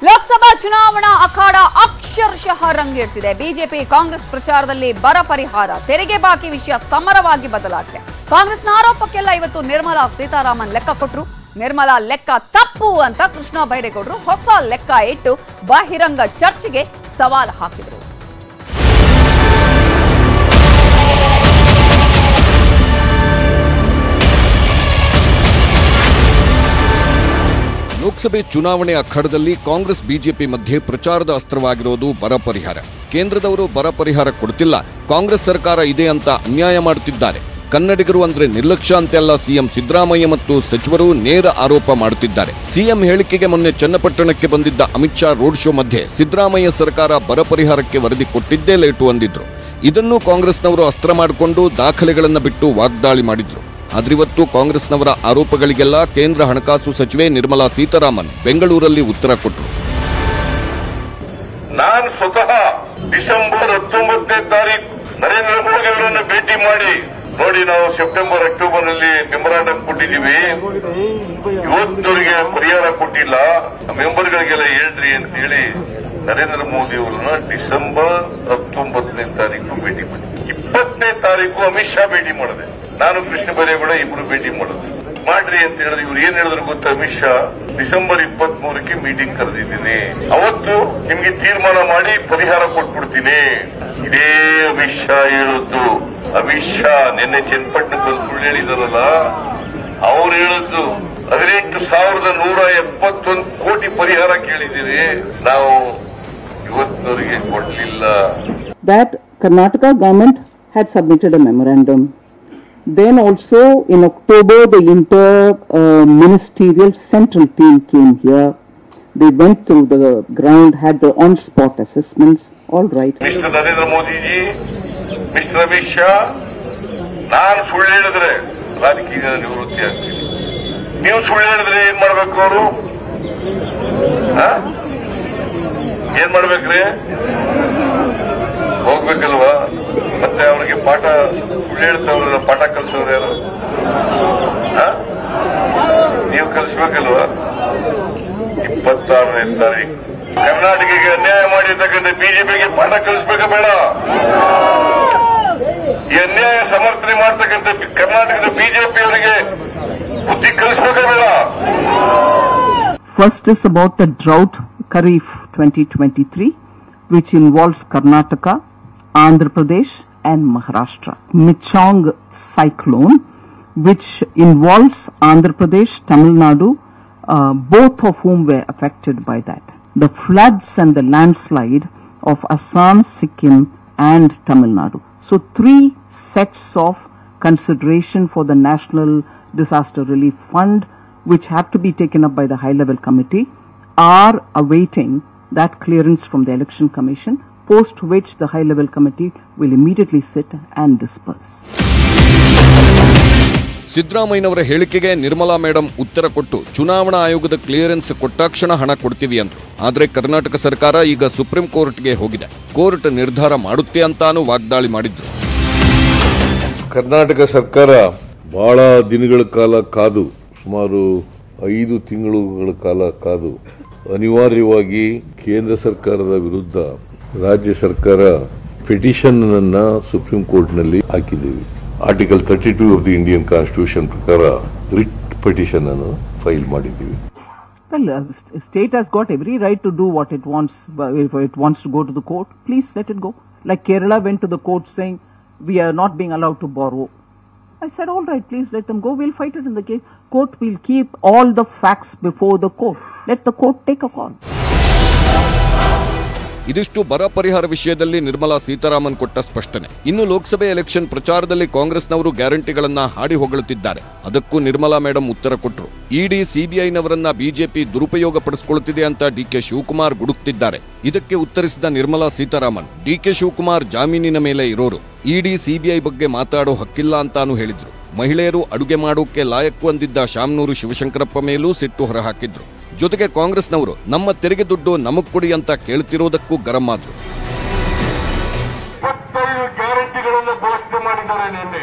ಲೋಕಸಭಾ ಚುನಾವಣಾ ಅಖಾಡ ಅಕ್ಷರಶಃ ರಂಗೇರ್ತಿದೆ ಬಿಜೆಪಿ ಕಾಂಗ್ರೆಸ್ ಪ್ರಚಾರದಲ್ಲಿ ಬರ ಪರಿಹಾರ ತೆರಿಗೆ ಬಾಕಿ ವಿಷಯ ಸಮರವಾಗಿ ಬದಲಾಗಿದೆ ಕಾಂಗ್ರೆಸ್ನ ಆರೋಪಕ್ಕೆಲ್ಲ ಇವತ್ತು ನಿರ್ಮಲಾ ಸೀತಾರಾಮನ್ ಲೆಕ್ಕ ಕೊಟ್ರು ನಿರ್ಮಲಾ ಲೆಕ್ಕ ತಪ್ಪು ಅಂತ ಕೃಷ್ಣ ಬೈರೇಗೌಡರು ಹೊಸ ಲೆಕ್ಕ ಇಟ್ಟು ಬಹಿರಂಗ ಚರ್ಚೆಗೆ ಸವಾಲು ಹಾಕಿದರು ಲೋಕಸಭೆ ಚುನಾವಣೆ ಅಖಾಡದಲ್ಲಿ ಕಾಂಗ್ರೆಸ್ ಬಿಜೆಪಿ ಮಧ್ಯೆ ಪ್ರಚಾರದ ಅಸ್ತ್ರವಾಗಿರೋದು ಬರ ಪರಿಹಾರ ಕೇಂದ್ರದವರು ಬರ ಪರಿಹಾರ ಕೊಡ್ತಿಲ್ಲ ಕಾಂಗ್ರೆಸ್ ಸರ್ಕಾರ ಇದೆ ಅಂತ ಅನ್ಯಾಯ ಮಾಡುತ್ತಿದ್ದಾರೆ ಕನ್ನಡಿಗರು ಅಂದ್ರೆ ನಿರ್ಲಕ್ಷ್ಯ ಅಂತೆಲ್ಲ ಸಿಎಂ ಸಿದ್ದರಾಮಯ್ಯ ಮತ್ತು ಸಚಿವರು ನೇರ ಆರೋಪ ಮಾಡುತ್ತಿದ್ದಾರೆ ಸಿಎಂ ಹೇಳಿಕೆಗೆ ಮೊನ್ನೆ ಚನ್ನಪಟ್ಟಣಕ್ಕೆ ಬಂದಿದ್ದ ಅಮಿತ್ ಶಾ ರೋಡ್ ಶೋ ಮಧ್ಯೆ ಸಿದ್ದರಾಮಯ್ಯ ಸರ್ಕಾರ ಬರ ಪರಿಹಾರಕ್ಕೆ ವರದಿ ಕೊಟ್ಟಿದ್ದೇ ಲೇಟು ಅಂದಿದ್ರು ಇದನ್ನು ಕಾಂಗ್ರೆಸ್ನವರು ಅಸ್ತ್ರ ಮಾಡಿಕೊಂಡು ದಾಖಲೆಗಳನ್ನು ಬಿಟ್ಟು ವಾಗ್ದಾಳಿ ಮಾಡಿದ್ರು ಆದ್ರಿವತ್ತು ಕಾಂಗ್ರೆಸ್ನವರ ಆರೋಪಗಳಿಗೆಲ್ಲ ಕೇಂದ್ರ ಹಣಕಾಸು ಸಚಿವೆ ನಿರ್ಮಲಾ ಸೀತಾರಾಮನ್ ಬೆಂಗಳೂರಲ್ಲಿ ಉತ್ತರ ಕೊಟ್ಟರು ನಾನು ಸ್ವತಃ ಡಿಸೆಂಬರ್ ಹತ್ತೊಂಬತ್ತನೇ ತಾರೀಕು ನರೇಂದ್ರ ಮೋದಿ ಅವರನ್ನು ಭೇಟಿ ಮಾಡಿ ನೋಡಿ ನಾವು ಸೆಪ್ಟೆಂಬರ್ ಅಕ್ಟೋಬರ್ ನಲ್ಲಿ ಮೆಮೊರಾಂಡಮ್ ಕೊಟ್ಟಿದ್ದೀವಿ ಇವತ್ತವರಿಗೆ ಪರಿಹಾರ ಕೊಟ್ಟಿಲ್ಲ ಮೆಂಬರ್ಗಳಿಗೆಲ್ಲ ಹೇಳ್ರಿ ಅಂತ ಹೇಳಿ ನರೇಂದ್ರ ಮೋದಿ ಅವರನ್ನ ಡಿಸೆಂಬರ್ ಹತ್ತೊಂಬತ್ತನೇ ತಾರೀಕು ಭೇಟಿ ಮಾಡಿ ಇಪ್ಪತ್ತನೇ ತಾರೀಕು ಅಮಿತ್ ಶಾ ಭೇಟಿ ಮಾಡಿದೆ ನಾನು ಕೃಷ್ಣ ಬೈರೇಗೌಡ ಇಬ್ರು ಭೇಟಿ ಮಾಡಿದ್ವಿ ಮಾಡ್ರಿ ಅಂತ ಹೇಳಿದ್ರೆ ಇವ್ರು ಏನ್ ಹೇಳಿದ್ರು ಗೊತ್ತಾ ಅಮಿತ್ ಶಾ ಡಿಸೆಂಬರ್ ಇಪ್ಪತ್ತ್ ಮೂರಕ್ಕೆ ಮೀಟಿಂಗ್ ಕರೆದಿದ್ದೀನಿ ಅವತ್ತು ನಿಮ್ಗೆ ತೀರ್ಮಾನ ಮಾಡಿ ಪರಿಹಾರ ಕೊಟ್ಬಿಡ್ತೀನಿ ಇದೇ ಅಮಿತ್ ಶಾ ಹೇಳದ್ದು ಅಮಿತ್ ಶಾ ನಿನ್ನೆ ಚನ್ನಪಟ್ಟಣಕ್ಕೆ ಬಂದು ಸುಳ್ಳು ಹೇಳಿದಾರಲ್ಲ ಅವ್ರು ಹೇಳದ್ದು ಹದಿನೆಂಟು ಸಾವಿರದ ನೂರ ಎಪ್ಪತ್ತೊಂದು ಕೋಟಿ ಪರಿಹಾರ ಕೇಳಿದ್ದೀರಿ ನಾವು ಇವತ್ತವರಿಗೆ ಕೊಡ್ಲಿಲ್ಲ that Karnataka government had submitted a memorandum. Then also in October, the inter uh, ministerial central team came here. They went through the ground, had the on-spot assessments. All right. Mister Narendra Modiji mister Amit Shah ನಾನು ಸುಳ್ಳು ಹೇಳಿದ್ರೆ ರಾಜಕೀಯ ನಿವೃತ್ತಿ ಆಗ್ತೀನಿ ನೀವು ಸುಳ್ಳು ಹೇಳಿದ್ರೆ ಏನ್ ಮಾಡ್ಬೇಕು ಅವರು ಏನ್ ಮಾಡ್ಬೇಕ್ರಿ ಹೋಗ್ಬೇಕಲ್ವಾ ಮತ್ತೆ ಅವ್ರಿಗೆ ಪಾಠ ಸುಳ್ಳು ಹೇಳ್ತವ್ರ ಪಾಠ ಕಲ್ಸೋರು ಯಾರು ಆ? ನೀವು ಕಲಿಸ್ಬೇಕಲ್ವಾ ಇಪ್ಪತ್ತಾರನೇ ತಾರೀಕು ಕರ್ನಾಟಕಕ್ಕೆ ಅನ್ಯಾಯ ಮಾಡಿರ್ತಕ್ಕಂಥ ಬಿಜೆಪಿಗೆ ಪಾಠ ಕಲಿಸ್ಬೇಕ ಬೇಡ ಈ ಅನ್ಯಾಯ ಸಮರ್ಥನೆ ಮಾಡ್ತಕ್ಕಂಥ ಬಿ- ಕರ್ನಾಟಕದ ಬಿಜೆಪಿ ಅವರಿಗೆ ಬುದ್ಧಿ ಕಲಿಸ್ಬೇಕ ಬೇಡ First is about the drought Kharif 2023, which involves Karnataka, Andhra Pradesh, and Maharashtra. Michong cyclone, which involves Andhra Pradesh, Tamil Nadu, uh, both of whom were affected by that. The floods and the landslide of Assam, Sikkim, and Tamil Nadu. So, three sets of consideration for the National Disaster Relief Fund, which have to be taken up by the high level committee, are awaiting that clearance from the Election Commission, post which the high level committee will immediately sit and disperse. ಸಿದ್ದರಾಮಯ್ಯನವರ ಹೇಳಿಕೆಗೆ Nirmala madam ಉತ್ತರ ಕೊಟ್ಟು ಚುನಾವಣಾ ಆಯೋಗದ clearance ಕೊಟ್ಟಾಕ್ಷಣ ಹಣ ಕೊಡ್ತೀವಿ ಅಂದ್ರು ಆದ್ರೆ ಕರ್ನಾಟಕ ಸರ್ಕಾರ ಈಗ ಸುಪ್ರೀಂ ಕೋರ್ಟ್ಗೆ ಹೋಗಿದೆ ಕೋರ್ಟ್ ನಿರ್ಧಾರ ಮಾಡುತ್ತೆ ಅಂತಾನೂ ವಾಗ್ದಾಳಿ ಮಾಡಿದ್ರು ಕರ್ನಾಟಕ ಸರ್ಕಾರ ಬಹಳ ದಿನಗಳ ಕಾಲ ಕಾದು ಸುಮಾರು ಐದು ತಿಂಗಳುಗಳ ಕಾಲ ಕಾದು ಅನಿವಾರ್ಯವಾಗಿ ಕೇಂದ್ರ ಸರ್ಕಾರದ ವಿರುದ್ಧ ರಾಜ್ಯ ಸರ್ಕಾರ ಪಿಟಿಷನ್ ಅನ್ನ ಸುಪ್ರೀಂ ಕೋರ್ಟ್ನಲ್ಲಿ ಹಾಕಿದ್ದೀವಿ article thirty two of the Indian constitution ಪ್ರಕಾರ ರಿಟ್ ಪಿಟಿಷನ್ ಅನ್ನು ಫೈಲ್ ಮಾಡಿದ್ದೀವಿ Well, uh, st- state has got every right to do what it wants. But if it wants to go to the court, please let it go. Like Kerala went to the court saying, we are not being allowed to borrow. I said, all right, please let them go. We'll fight it in the case. Court will keep all the facts before the court. Let the court take a call. ಇದಿಷ್ಟು ಬರ ಪರಿಹಾರ ವಿಷಯದಲ್ಲಿ ನಿರ್ಮಲಾ ಸೀತಾರಾಮನ್ ಕೊಟ್ಟ ಸ್ಪಷ್ಟನೆ ಇನ್ನು ಲೋಕಸಭೆ election ಪ್ರಚಾರದಲ್ಲಿ ಕಾಂಗ್ರೆಸ್ನವರು ಗ್ಯಾರಂಟಿಗಳನ್ನ ಹಾಡಿ ಹೊಗಳುತ್ತಿದ್ದಾರೆ ಅದಕ್ಕೂ ನಿರ್ಮಲಾ ಮೇಡಂ ಉತ್ತರ ಕೊಟ್ಟರು ಇಡಿ ಸಿಬಿಐನವರನ್ನ ಬಿಜೆಪಿ ದುರುಪಯೋಗ ಪಡಿಸಿಕೊಳ್ಳುತ್ತಿದೆ ಅಂತ ಡಿಕೆ ಶಿವಕುಮಾರ್ ಗುಡುಕ್ತಿದ್ದಾರೆ ಇದಕ್ಕೆ ಉತ್ತರಿಸಿದ ನಿರ್ಮಲಾ ಸೀತಾರಾಮನ್ ಡಿಕೆ ಶಿವಕುಮಾರ್ ಜಾಮೀನಿನ ಮೇಲೆ ಇರೋರು ಇಡಿ ಸಿಬಿಐ ಬಗ್ಗೆ ಮಾತಾಡೋ ಹಕ್ಕಿಲ್ಲ ಅಂತಾನು ಹೇಳಿದ್ರು ಮಹಿಳೆಯರು ಅಡುಗೆ ಮಾಡೋಕೆ ಲಾಯಕ್ಕು ಅಂದಿದ್ದ ಶಾಮನೂರು ಶಿವಶಂಕರಪ್ಪ ಮೇಲೂ ಸಿಟ್ಟು ಹೊರಹಾಕಿದ್ರು ಜೊತೆಗೆ ಕಾಂಗ್ರೆಸ್ನವರು ನಮ್ಮ ತೆರಿಗೆ ದುಡ್ಡು ನಮಗ್ ಕೊಡಿ ಅಂತ ಕೇಳ್ತಿರೋದಕ್ಕೂ ಗರಂ ಆದ್ರು ಇಪ್ಪತ್ತೈದು ಗ್ಯಾರಂಟಿಗಳನ್ನ ಘೋಷಣೆ ಮಾಡಿದ್ದಾರೆ ನಿನ್ನೆ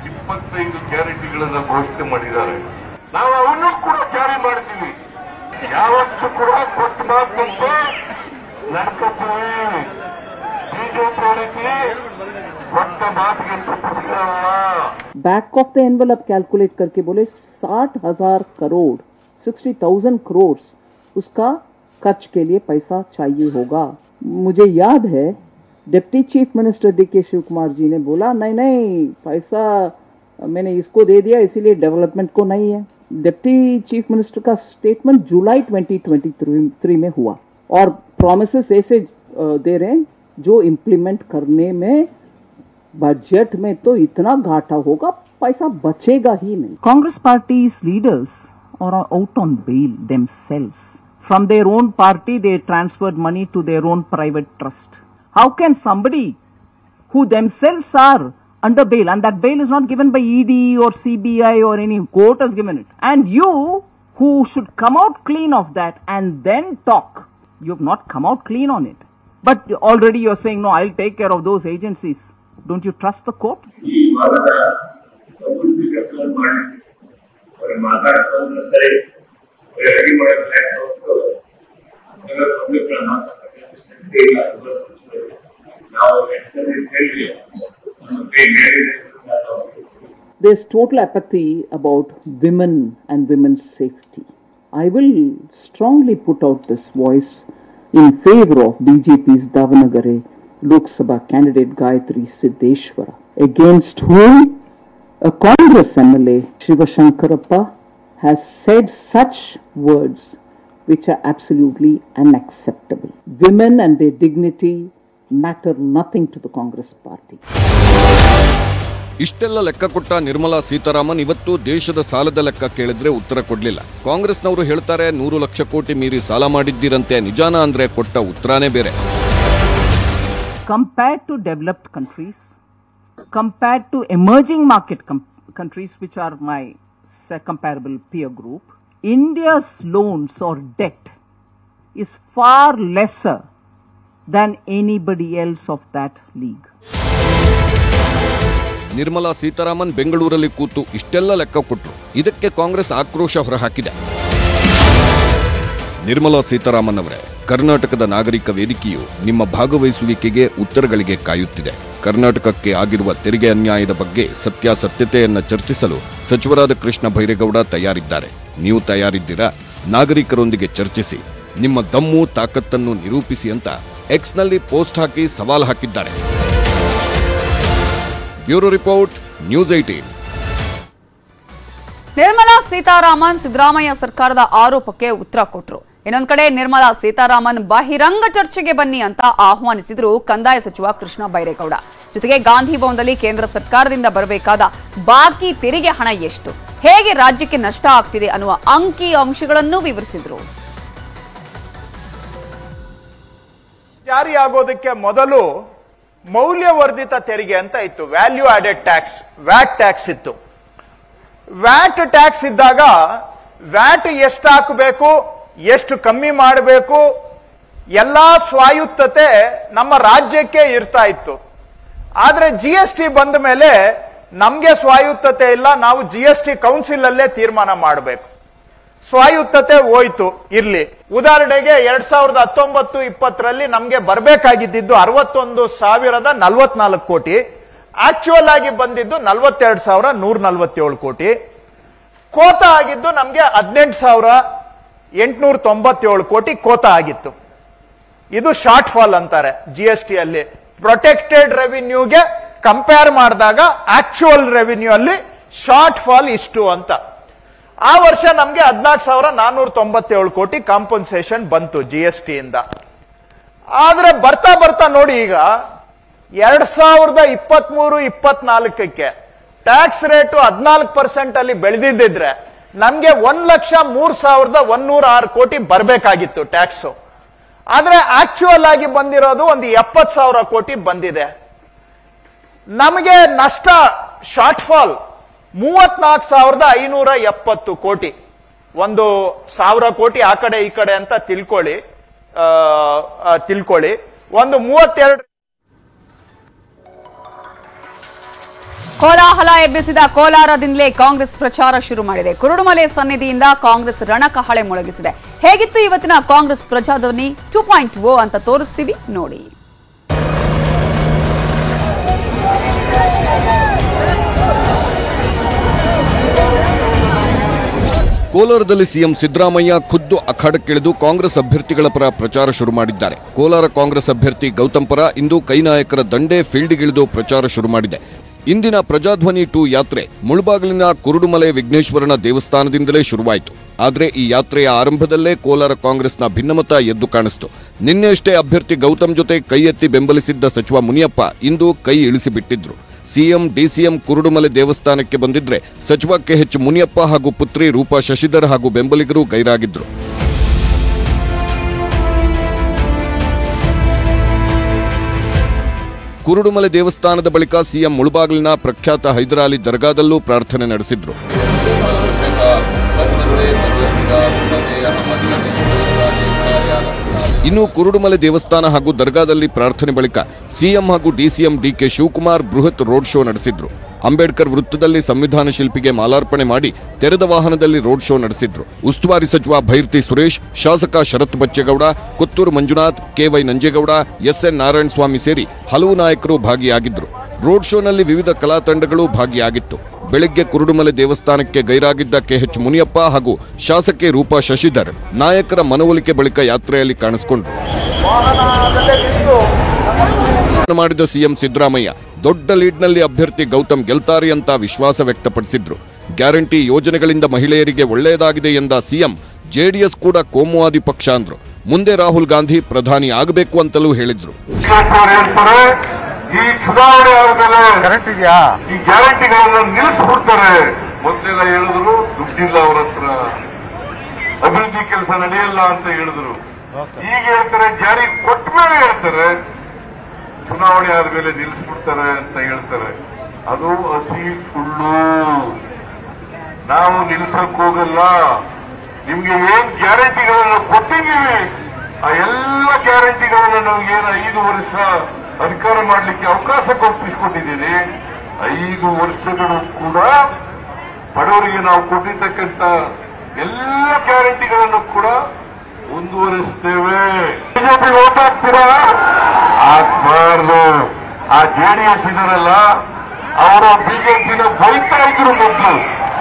ಇಪ್ಪತ್ತೈದು ಗ್ಯಾರಂಟಿಗಳನ್ನ ಘೋಷಣೆ ಮಾಡಿದ್ದಾರೆ ನಾವು ಅವನ್ನೂ ಕೂಡ ಜಾರಿ ಮಾಡ್ತೀವಿ ಯಾವತ್ತೂ ಕೂಡ ಕೊಟ್ಟ ಮಾತಂತೆ ನಡ್ಕೊತೀವಿ ಬಿಜೆಪಿ ರೀತಿ ಕೊಟ್ಟ ಮಾತಿಗೆ ತಪ್ಪಿಸಿಲ್ಲ back of the envelope calculate करके बोले साठ हजार करोड़ सिक्सटी थाउजेंड करोड़ उसका खर्च के लिए पैसा चाहिए होगा मुझे याद है डिप्टी चीफ मिनिस्टर डी के शिव कुमार जी ने बोला नहीं नहीं पैसा मैंने इसको दे दिया इसीलिए डेवलपमेंट को नहीं है डिप्टी चीफ मिनिस्टर का स्टेटमेंट जुलाई 2023 में हुआ और प्रोमिस ऐसे अ, दे रहे हैं जो इम्प्लीमेंट करने में बजट में तो इतना घाटा होगा पैसा बचेगा ही नहीं Congress पार्टी's leaders are out on bail themselves from their own party they transferred money to their own private trust how can somebody who themselves are under bail and that bail is not given by ed or cbi or any court has given it and you who should come out clean of that and then talk you have not come out clean on it but already you're saying no i'll take care of those agencies don't you trust the court ಈ ವಾರದ ಪ್ರಕೃತಿ ಕೆಲಸ ಮಾಡಿ ಅವ್ರಿಗೆ ಮಾತಾಡ್ಕೊಂಡು ಸರಿ ready ಮಾಡೋದು public ನಾವು ಹೇಳಿ There's total apathy about women and women's safety. I will strongly put out this voice in favor of BJP's Davanagare Lok Sabha candidate Gayatri Siddeshwara, against whom a Congress MLA Shiva Shankarappa has said such words which are absolutely unacceptable. Women and their dignity matter nothing to the Congress party. ಇಷ್ಟೆಲ್ಲ ಲೆಕ್ಕ ಕೊಟ್ಟ ನಿರ್ಮಲಾ ಸೀತಾರಾಮನ್ ಇವತ್ತು ದೇಶದ ಸಾಲದ ಲೆಕ್ಕ ಕೇಳಿದ್ರೆ ಉತ್ತರ ಕೊಡ್ಲಿಲ್ಲ ಕಾಂಗ್ರೆಸ್ನವರು ಹೇಳ್ತಾರೆ ನೂರು ಲಕ್ಷ ಕೋಟಿ ಮೀರಿ ಸಾಲ ಮಾಡಿದ್ದೀರಂತೆ ನಿಜಾನ ಅಂದ್ರೆ ಕೊಟ್ಟ ಉತ್ತರನೇ ಬೇರೆ compared to developed countries, compared to emerging market com- countries, which are my say, comparable peer group, India's loans or debt is far lesser than anybody else of that league. Nirmala Sitharaman ಬೆಂಗಳೂರಲ್ಲಿ ಕೂತು ಇಷ್ಟೆಲ್ಲ ಲೆಕ್ಕ ಕೊಟ್ರು ಇದಕ್ಕೆ ಕಾಂಗ್ರೆಸ್ ಆಕ್ರೋಶ ಹೊರಹಾಕಿದೆ ನಿರ್ಮಲಾ ಸೀತಾರಾಮನ್ ಅವರೇ ಕರ್ನಾಟಕದ ನಾಗರಿಕ ವೇದಿಕೆಯು ನಿಮ್ಮ ಭಾಗವಹಿಸುವಿಕೆಗೆ ಉತ್ತರಗಳಿಗೆ ಕಾಯುತ್ತಿದೆ ಕರ್ನಾಟಕಕ್ಕೆ ಆಗಿರುವ ತೆರಿಗೆ ಅನ್ಯಾಯದ ಬಗ್ಗೆ ಸತ್ಯಾಸತ್ಯತೆಯನ್ನ ಚರ್ಚಿಸಲು ಸಚಿವರಾದ ಕೃಷ್ಣ ಬೈರೇಗೌಡ ತಯಾರಿದ್ದಾರೆ ನೀವು ತಯಾರಿದ್ದೀರಾ ನಾಗರಿಕರೊಂದಿಗೆ ಚರ್ಚಿಸಿ ನಿಮ್ಮ ದಮ್ಮು ತಾಕತ್ತನ್ನು ನಿರೂಪಿಸಿ ಅಂತ ಎಕ್ಸ್ನಲ್ಲಿ ಪೋಸ್ಟ್ ಹಾಕಿ ಸವಾಲ್ ಹಾಕಿದ್ದಾರೆ bureau report news eighteen Nirmala Sitharaman Siddaramaiah ಸರ್ಕಾರದ ಆರೋಪಕ್ಕೆ ಉತ್ತರ ಕೊಟ್ರು ಇನ್ನೊಂದ್ ಕಡೆ ನಿರ್ಮಲಾ ಸೀತಾರಾಮನ್ ಬಹಿರಂಗ ಚರ್ಚೆಗೆ ಬನ್ನಿ ಅಂತ ಆಹ್ವಾನಿಸಿದ್ರು ಕಂದಾಯ ಸಚಿವ ಕೃಷ್ಣ ಬೈರೇಗೌಡ ಜೊತೆಗೆ ಗಾಂಧಿ ಭವನದಲ್ಲಿ ಕೇಂದ್ರ ಸರ್ಕಾರದಿಂದ ಬರಬೇಕಾದ ಬಾಕಿ ತೆರಿಗೆ ಹಣ ಎಷ್ಟು ಹೇಗೆ ರಾಜ್ಯಕ್ಕೆ ನಷ್ಟ ಆಗ್ತಿದೆ ಅನ್ನುವ ಅಂಕಿ ಅಂಶಗಳನ್ನು ವಿವರಿಸಿದ್ರು ಜಾರಿಯಾಗೋದಕ್ಕೆ ಮೊದಲು ಮೌಲ್ಯವರ್ಧಿತ ತೆರಿಗೆ ಅಂತ ಇತ್ತು value added tax VAT tax ಇತ್ತು ವ್ಯಾಟ್ ಟ್ಯಾಕ್ಸ್ ಇದ್ದಾಗ ವ್ಯಾಟ್ ಎಷ್ಟು ಹಾಕಬೇಕು ಎಷ್ಟು ಕಮ್ಮಿ ಮಾಡಬೇಕು ಎಲ್ಲಾ ಸ್ವಾಯುತ್ತತೆ ನಮ್ಮ ರಾಜ್ಯಕ್ಕೆ ಇರ್ತಾ ಇತ್ತು ಆದ್ರೆ ಜಿ ಎಸ್ ಟಿ ಬಂದ ಮೇಲೆ ನಮ್ಗೆ ಸ್ವಾಯುತ್ತತೆ ಇಲ್ಲ ನಾವು ಜಿ ಎಸ್ ಟಿ ಕೌನ್ಸಿಲ್ ಅಲ್ಲೇ ತೀರ್ಮಾನ ಮಾಡಬೇಕು ಸ್ವಾಯುತ್ತತೆ ಹೋಯ್ತು ಇರ್ಲಿ ಉದಾಹರಣೆಗೆ ಎರಡ್ ಸಾವಿರದ ಹತ್ತೊಂಬತ್ತು ಇಪ್ಪತ್ತರಲ್ಲಿ ನಮ್ಗೆ ಬರ್ಬೇಕಾಗಿದ್ದು ಅರವತ್ತೊಂದು ಸಾವಿರದ ನಲ್ವತ್ನಾಲ್ಕು ಕೋಟಿ ಆಕ್ಚುಯಲ್ ಆಗಿ ಬಂದಿದ್ದು ನಲ್ವತ್ತೆರಡು ಸಾವಿರ ನೂರ ನಲ್ವತ್ತೇಳು ಕೋಟಿ ಕೋತ ಆಗಿದ್ದು ನಮ್ಗೆ ಹದಿನೆಂಟು ಸಾವಿರ ಎಂಟುನೂರ ತೊಂಬತ್ತೇಳು ಕೋಟಿ ಕೋತ ಆಗಿತ್ತು ಇದು ಶಾರ್ಟ್ ಫಾಲ್ ಅಂತಾರೆ ಜಿ ಎಸ್ ಟಿ ಅಲ್ಲಿ ಪ್ರೊಟೆಕ್ಟೆಡ್ ರೆವಿನ್ಯೂಗೆ ಕಂಪೇರ್ ಮಾಡಿದಾಗ ಆಕ್ಚುಯಲ್ ರೆವಿನ್ಯೂ ಅಲ್ಲಿ ಶಾರ್ಟ್ ಫಾಲ್ ಇಷ್ಟು ಅಂತ ಆ ವರ್ಷ ನಮ್ಗೆ ಹದಿನಾಲ್ಕು ಸಾವಿರ ನಾನ್ನೂರ ತೊಂಬತ್ತೇಳು ಕೋಟಿ ಕಾಂಪನ್ಸೇಷನ್ ಬಂತು ಜಿ ಎಸ್ ಟಿ ಇಂದ ಆದ್ರೆ ಬರ್ತಾ ಬರ್ತಾ ನೋಡಿ ಈಗ ಎರಡ್ ಸಾವಿರದ ಇಪ್ಪತ್ಮೂರು ಇಪ್ಪತ್ನಾಲ್ಕಕ್ಕೆ ಟ್ಯಾಕ್ಸ್ ರೇಟು ಹದಿನಾಲ್ಕು ಪರ್ಸೆಂಟ್ ಅಲ್ಲಿ ಬೆಳೆದಿದ್ದಿದ್ರೆ ನಮ್ಗೆ ಒಂದ್ ಲಕ್ಷ ಮೂರ್ ಸಾವಿರದ ಒಂದೂರ ಆರು ಕೋಟಿ ಬರ್ಬೇಕಾಗಿತ್ತು ಟ್ಯಾಕ್ಸ್ ಆದ್ರೆ ಆಕ್ಚುಯಲ್ ಆಗಿ ಬಂದಿರೋದು ಒಂದು ಎಪ್ಪತ್ ಸಾವಿರ ಕೋಟಿ ಬಂದಿದೆ ನಮಗೆ ನಷ್ಟ ಶಾರ್ಟ್ ಫಾಲ್ ಮೂವತ್ನಾಲ್ಕು ಸಾವಿರದ ಐನೂರ ಎಪ್ಪತ್ತು ಕೋಟಿ ಒಂದು ಸಾವಿರ ಕೋಟಿ ಆ ಕಡೆ ಈ ಕಡೆ ಅಂತ ತಿಳ್ಕೊಳ್ಳಿ ಆ, ಆ, ತಿಳ್ಕೊಳ್ಳಿ ಒಂದು ಮೂವತ್ತೆರಡು ಕೋಲಾಹಲ ಎಬ್ಬಿಸಿದ ಕೋಲಾರದಿಂದಲೇ ಕಾಂಗ್ರೆಸ್ ಪ್ರಚಾರ ಶುರು ಮಾಡಿದೆ ಕುರುಡುಮಲೆ ಸನ್ನಿಧಿಯಿಂದ ಕಾಂಗ್ರೆಸ್ ರಣಕಹಳೆ ಮೊಳಗಿಸಿದೆ ಹೇಗಿತ್ತು ಇವತ್ತಿನ Congress Prajadhwani two point O ಅಂತ ತೋರಿಸ್ತೀವಿ ನೋಡಿ ಕೋಲಾರದಲ್ಲಿ ಸಿಎಂ ಸಿದ್ದರಾಮಯ್ಯ ಖುದ್ದು ಅಖಾಡಕ್ಕಿಳಿದು ಕಾಂಗ್ರೆಸ್ ಅಭ್ಯರ್ಥಿಗಳ ಪರ ಪ್ರಚಾರ ಶುರು ಮಾಡಿದ್ದಾರೆ ಕೋಲಾರ ಕಾಂಗ್ರೆಸ್ ಅಭ್ಯರ್ಥಿ ಗೌತಮ್ ಪರ ಇಂದು ಕೈ ನಾಯಕರ ದಂಡೆ ಫೀಲ್ಡ್ಗಿಳಿದು ಪ್ರಚಾರ ಶುರು ಮಾಡಿದೆ ಇಂದಿನ ಪ್ರಜಾಧ್ವನಿ ಟೂ ಯಾತ್ರೆ ಮುಳಬಾಗಿಲಿನ ಕುರುಡುಮಲೆ ವಿಘ್ನೇಶ್ವರನ ದೇವಸ್ಥಾನದಿಂದಲೇ ಶುರುವಾಯಿತು ಆದರೆ ಈ ಯಾತ್ರೆಯ ಆರಂಭದಲ್ಲೇ ಕೋಲಾರ ಕಾಂಗ್ರೆಸ್ನ ಭಿನ್ನಮತ ಎದ್ದು ಕಾಣಿಸ್ತು ನಿನ್ನೆಯಷ್ಟೇ ಅಭ್ಯರ್ಥಿ ಗೌತಮ್ ಜೊತೆ ಕೈ ಎತ್ತಿ ಬೆಂಬಲಿಸಿದ್ದ ಸಚಿವ ಮುನಿಯಪ್ಪ ಇಂದು ಕೈ ಇಳಿಸಿಬಿಟ್ಟಿದ್ರು ಸಿಎಂ ಡಿಸಿಎಂ ಕುರುಡುಮಲೆ ದೇವಸ್ಥಾನಕ್ಕೆ ಬಂದಿದ್ರೆ ಸಚಿವ ಕೆಎಚ್ ಮುನಿಯಪ್ಪ ಹಾಗೂ ಪುತ್ರಿ ರೂಪಾ ಶಶಿಧರ್ ಹಾಗೂ ಬೆಂಬಲಿಗರು ಗೈರಾಗಿದ್ರು ಕುರುಡುಮಲೆ ದೇವಸ್ಥಾನದ ಬಳಿಕ ಸಿಎಂ ಮುಳುಬಾಗಿಲಿನ ಪ್ರಖ್ಯಾತ ಹೈದರಾಲಿ ದರ್ಗಾದಲ್ಲೂ ಪ್ರಾರ್ಥನೆ ನಡೆಸಿದ್ರು ಇನ್ನು ಕುರುಡುಮಲೆ ದೇವಸ್ಥಾನ ಹಾಗೂ ದರ್ಗಾದಲ್ಲಿ ಪ್ರಾರ್ಥನೆ ಬಳಿಕ ಸಿಎಂ ಹಾಗೂ ಡಿಸಿಎಂ ಡಿಕೆ ಶಿವಕುಮಾರ್ ಬೃಹತ್ ರೋಡ್ ಶೋ ನಡೆಸಿದ್ರು ಅಂಬೇಡ್ಕರ್ ವೃತ್ತದಲ್ಲಿ ಸಂವಿಧಾನ ಶಿಲ್ಪಿಗೆ ಮಾಲಾರ್ಪಣೆ ಮಾಡಿ ತೆರೆದ ವಾಹನದಲ್ಲಿ ರೋಡ್ ಶೋ ನಡೆಸಿದ್ರು ಉಸ್ತುವಾರಿ ಸಚಿವ ಭೈರ್ತಿ ಸುರೇಶ್ ಶಾಸಕ ಶರತ್ ಬಚ್ಚೇಗೌಡ ಕೊತ್ತೂರು ಮಂಜುನಾಥ್ ಕೆವೈ ನಂಜೇಗೌಡ ಎಸ್ಎನ್ ನಾರಾಯಣಸ್ವಾಮಿ ಸೇರಿ ಹಲವು ನಾಯಕರು ಭಾಗಿಯಾಗಿದ್ರು ರೋಡ್ ಶೋನಲ್ಲಿ ವಿವಿಧ ಕಲಾ ತಂಡಗಳು ಭಾಗಿಯಾಗಿತ್ತು ಬೆಳಗ್ಗೆ ಕುರುಡುಮಲೆ ದೇವಸ್ಥಾನಕ್ಕೆ ಗೈರಾಗಿದ್ದ ಕೆಎಚ್ ಮುನಿಯಪ್ಪ ಹಾಗೂ ಶಾಸಕಿ ರೂಪಾ ಶಶಿಧರ್ ನಾಯಕರ ಮನವೊಲಿಕೆ ಬಳಿಕ ಯಾತ್ರೆಯಲ್ಲಿ ಕಾಣಿಸಿಕೊಂಡ್ರು ಮಾಡಿದ ಸಿಎಂ ಸಿದ್ದರಾಮಯ್ಯ ದೊಡ್ಡ ಲೀಡ್ನಲ್ಲಿ ಅಭ್ಯರ್ಥಿ ಗೌತಮ್ ಗೆಲ್ತಾರೆ ಅಂತ ವಿಶ್ವಾಸ ವ್ಯಕ್ತಪಡಿಸಿದ್ರು ಗ್ಯಾರಂಟಿ ಯೋಜನೆಗಳಿಂದ ಮಹಿಳೆಯರಿಗೆ ಒಳ್ಳೆಯದಾಗಿದೆ ಎಂದ ಸಿಎಂ ಜೆಡಿಎಸ್ ಕೂಡ ಕೋಮುವಾದಿ ಪಕ್ಷ ಅಂದ್ರು ಮುಂದೆ ರಾಹುಲ್ ಗಾಂಧಿ ಪ್ರಧಾನಿ ಆಗಬೇಕು ಅಂತಲೂ ಹೇಳಿದ್ರು ಹೇಳ್ತಾರೆ ಈ ಚುನಾವಣೆ ಆದ್ಮೇಲೆ ಕರೆಕ್ಟ್ ಇದೆಯಾ ಈ ಗ್ಯಾರಂಟಿಗಳನ್ನ ನಿಲ್ಲಿಸ್ಬಿಡ್ತಾರೆ ಮೊದಲೆಲ್ಲ ಹೇಳಿದ್ರು ದುಡ್ಡಿಲ್ಲ ಅವ್ರ ಹತ್ರ ಅಭಿವೃದ್ಧಿ ಕೆಲಸ ನಡೆಯಲ್ಲ ಅಂತ ಹೇಳಿದ್ರು ಈಗ ಹೇಳ್ತಾರೆ ಜಾರಿ ಕೊಟ್ಟ ಮೇಲೆ ಹೇಳ್ತಾರೆ ಚುನಾವಣೆ ಆದ್ಮೇಲೆ ನಿಲ್ಲಿಸ್ಬಿಡ್ತಾರೆ ಅಂತ ಹೇಳ್ತಾರೆ ಅದು ಹಸಿ ಸುಳ್ಳು ನಾವು ನಿಲ್ಸಕ್ ಹೋಗಲ್ಲ ನಿಮ್ಗೆ ಏನ್ ಗ್ಯಾರಂಟಿಗಳನ್ನ ಕೊಟ್ಟಿದ್ದೀವಿ ಆ ಎಲ್ಲ ಗ್ಯಾರಂಟಿಗಳನ್ನ ನಾವು ಏನು ಐದು ವರ್ಷ ಅಧಿಕಾರ ಮಾಡಲಿಕ್ಕೆ ಅವಕಾಶ ಕಲ್ಪಿಸಿಕೊಟ್ಟಿದ್ದೀವಿ ಐದು ವರ್ಷಗಳು ಕೂಡ ಬಡವರಿಗೆ ನಾವು ಕೊಟ್ಟಿರ್ತಕ್ಕಂಥ ಎಲ್ಲ ಗ್ಯಾರಂಟಿಗಳನ್ನು ಕೂಡ ಮುಂದುವರಿಸ್ತೇವೆ ಬಿಜೆಪಿ ಓಟ್ ಹಾಕ್ತೀರಾ ಹಾಕ್ಬಾರ್ದು ಆ ಜೆಡಿಎಸ್ ಇದರಲ್ಲ ಅವರ ಬಿಜೆಪಿನ ಬೈತಾ ಇದ್ರು ಮೊದಲು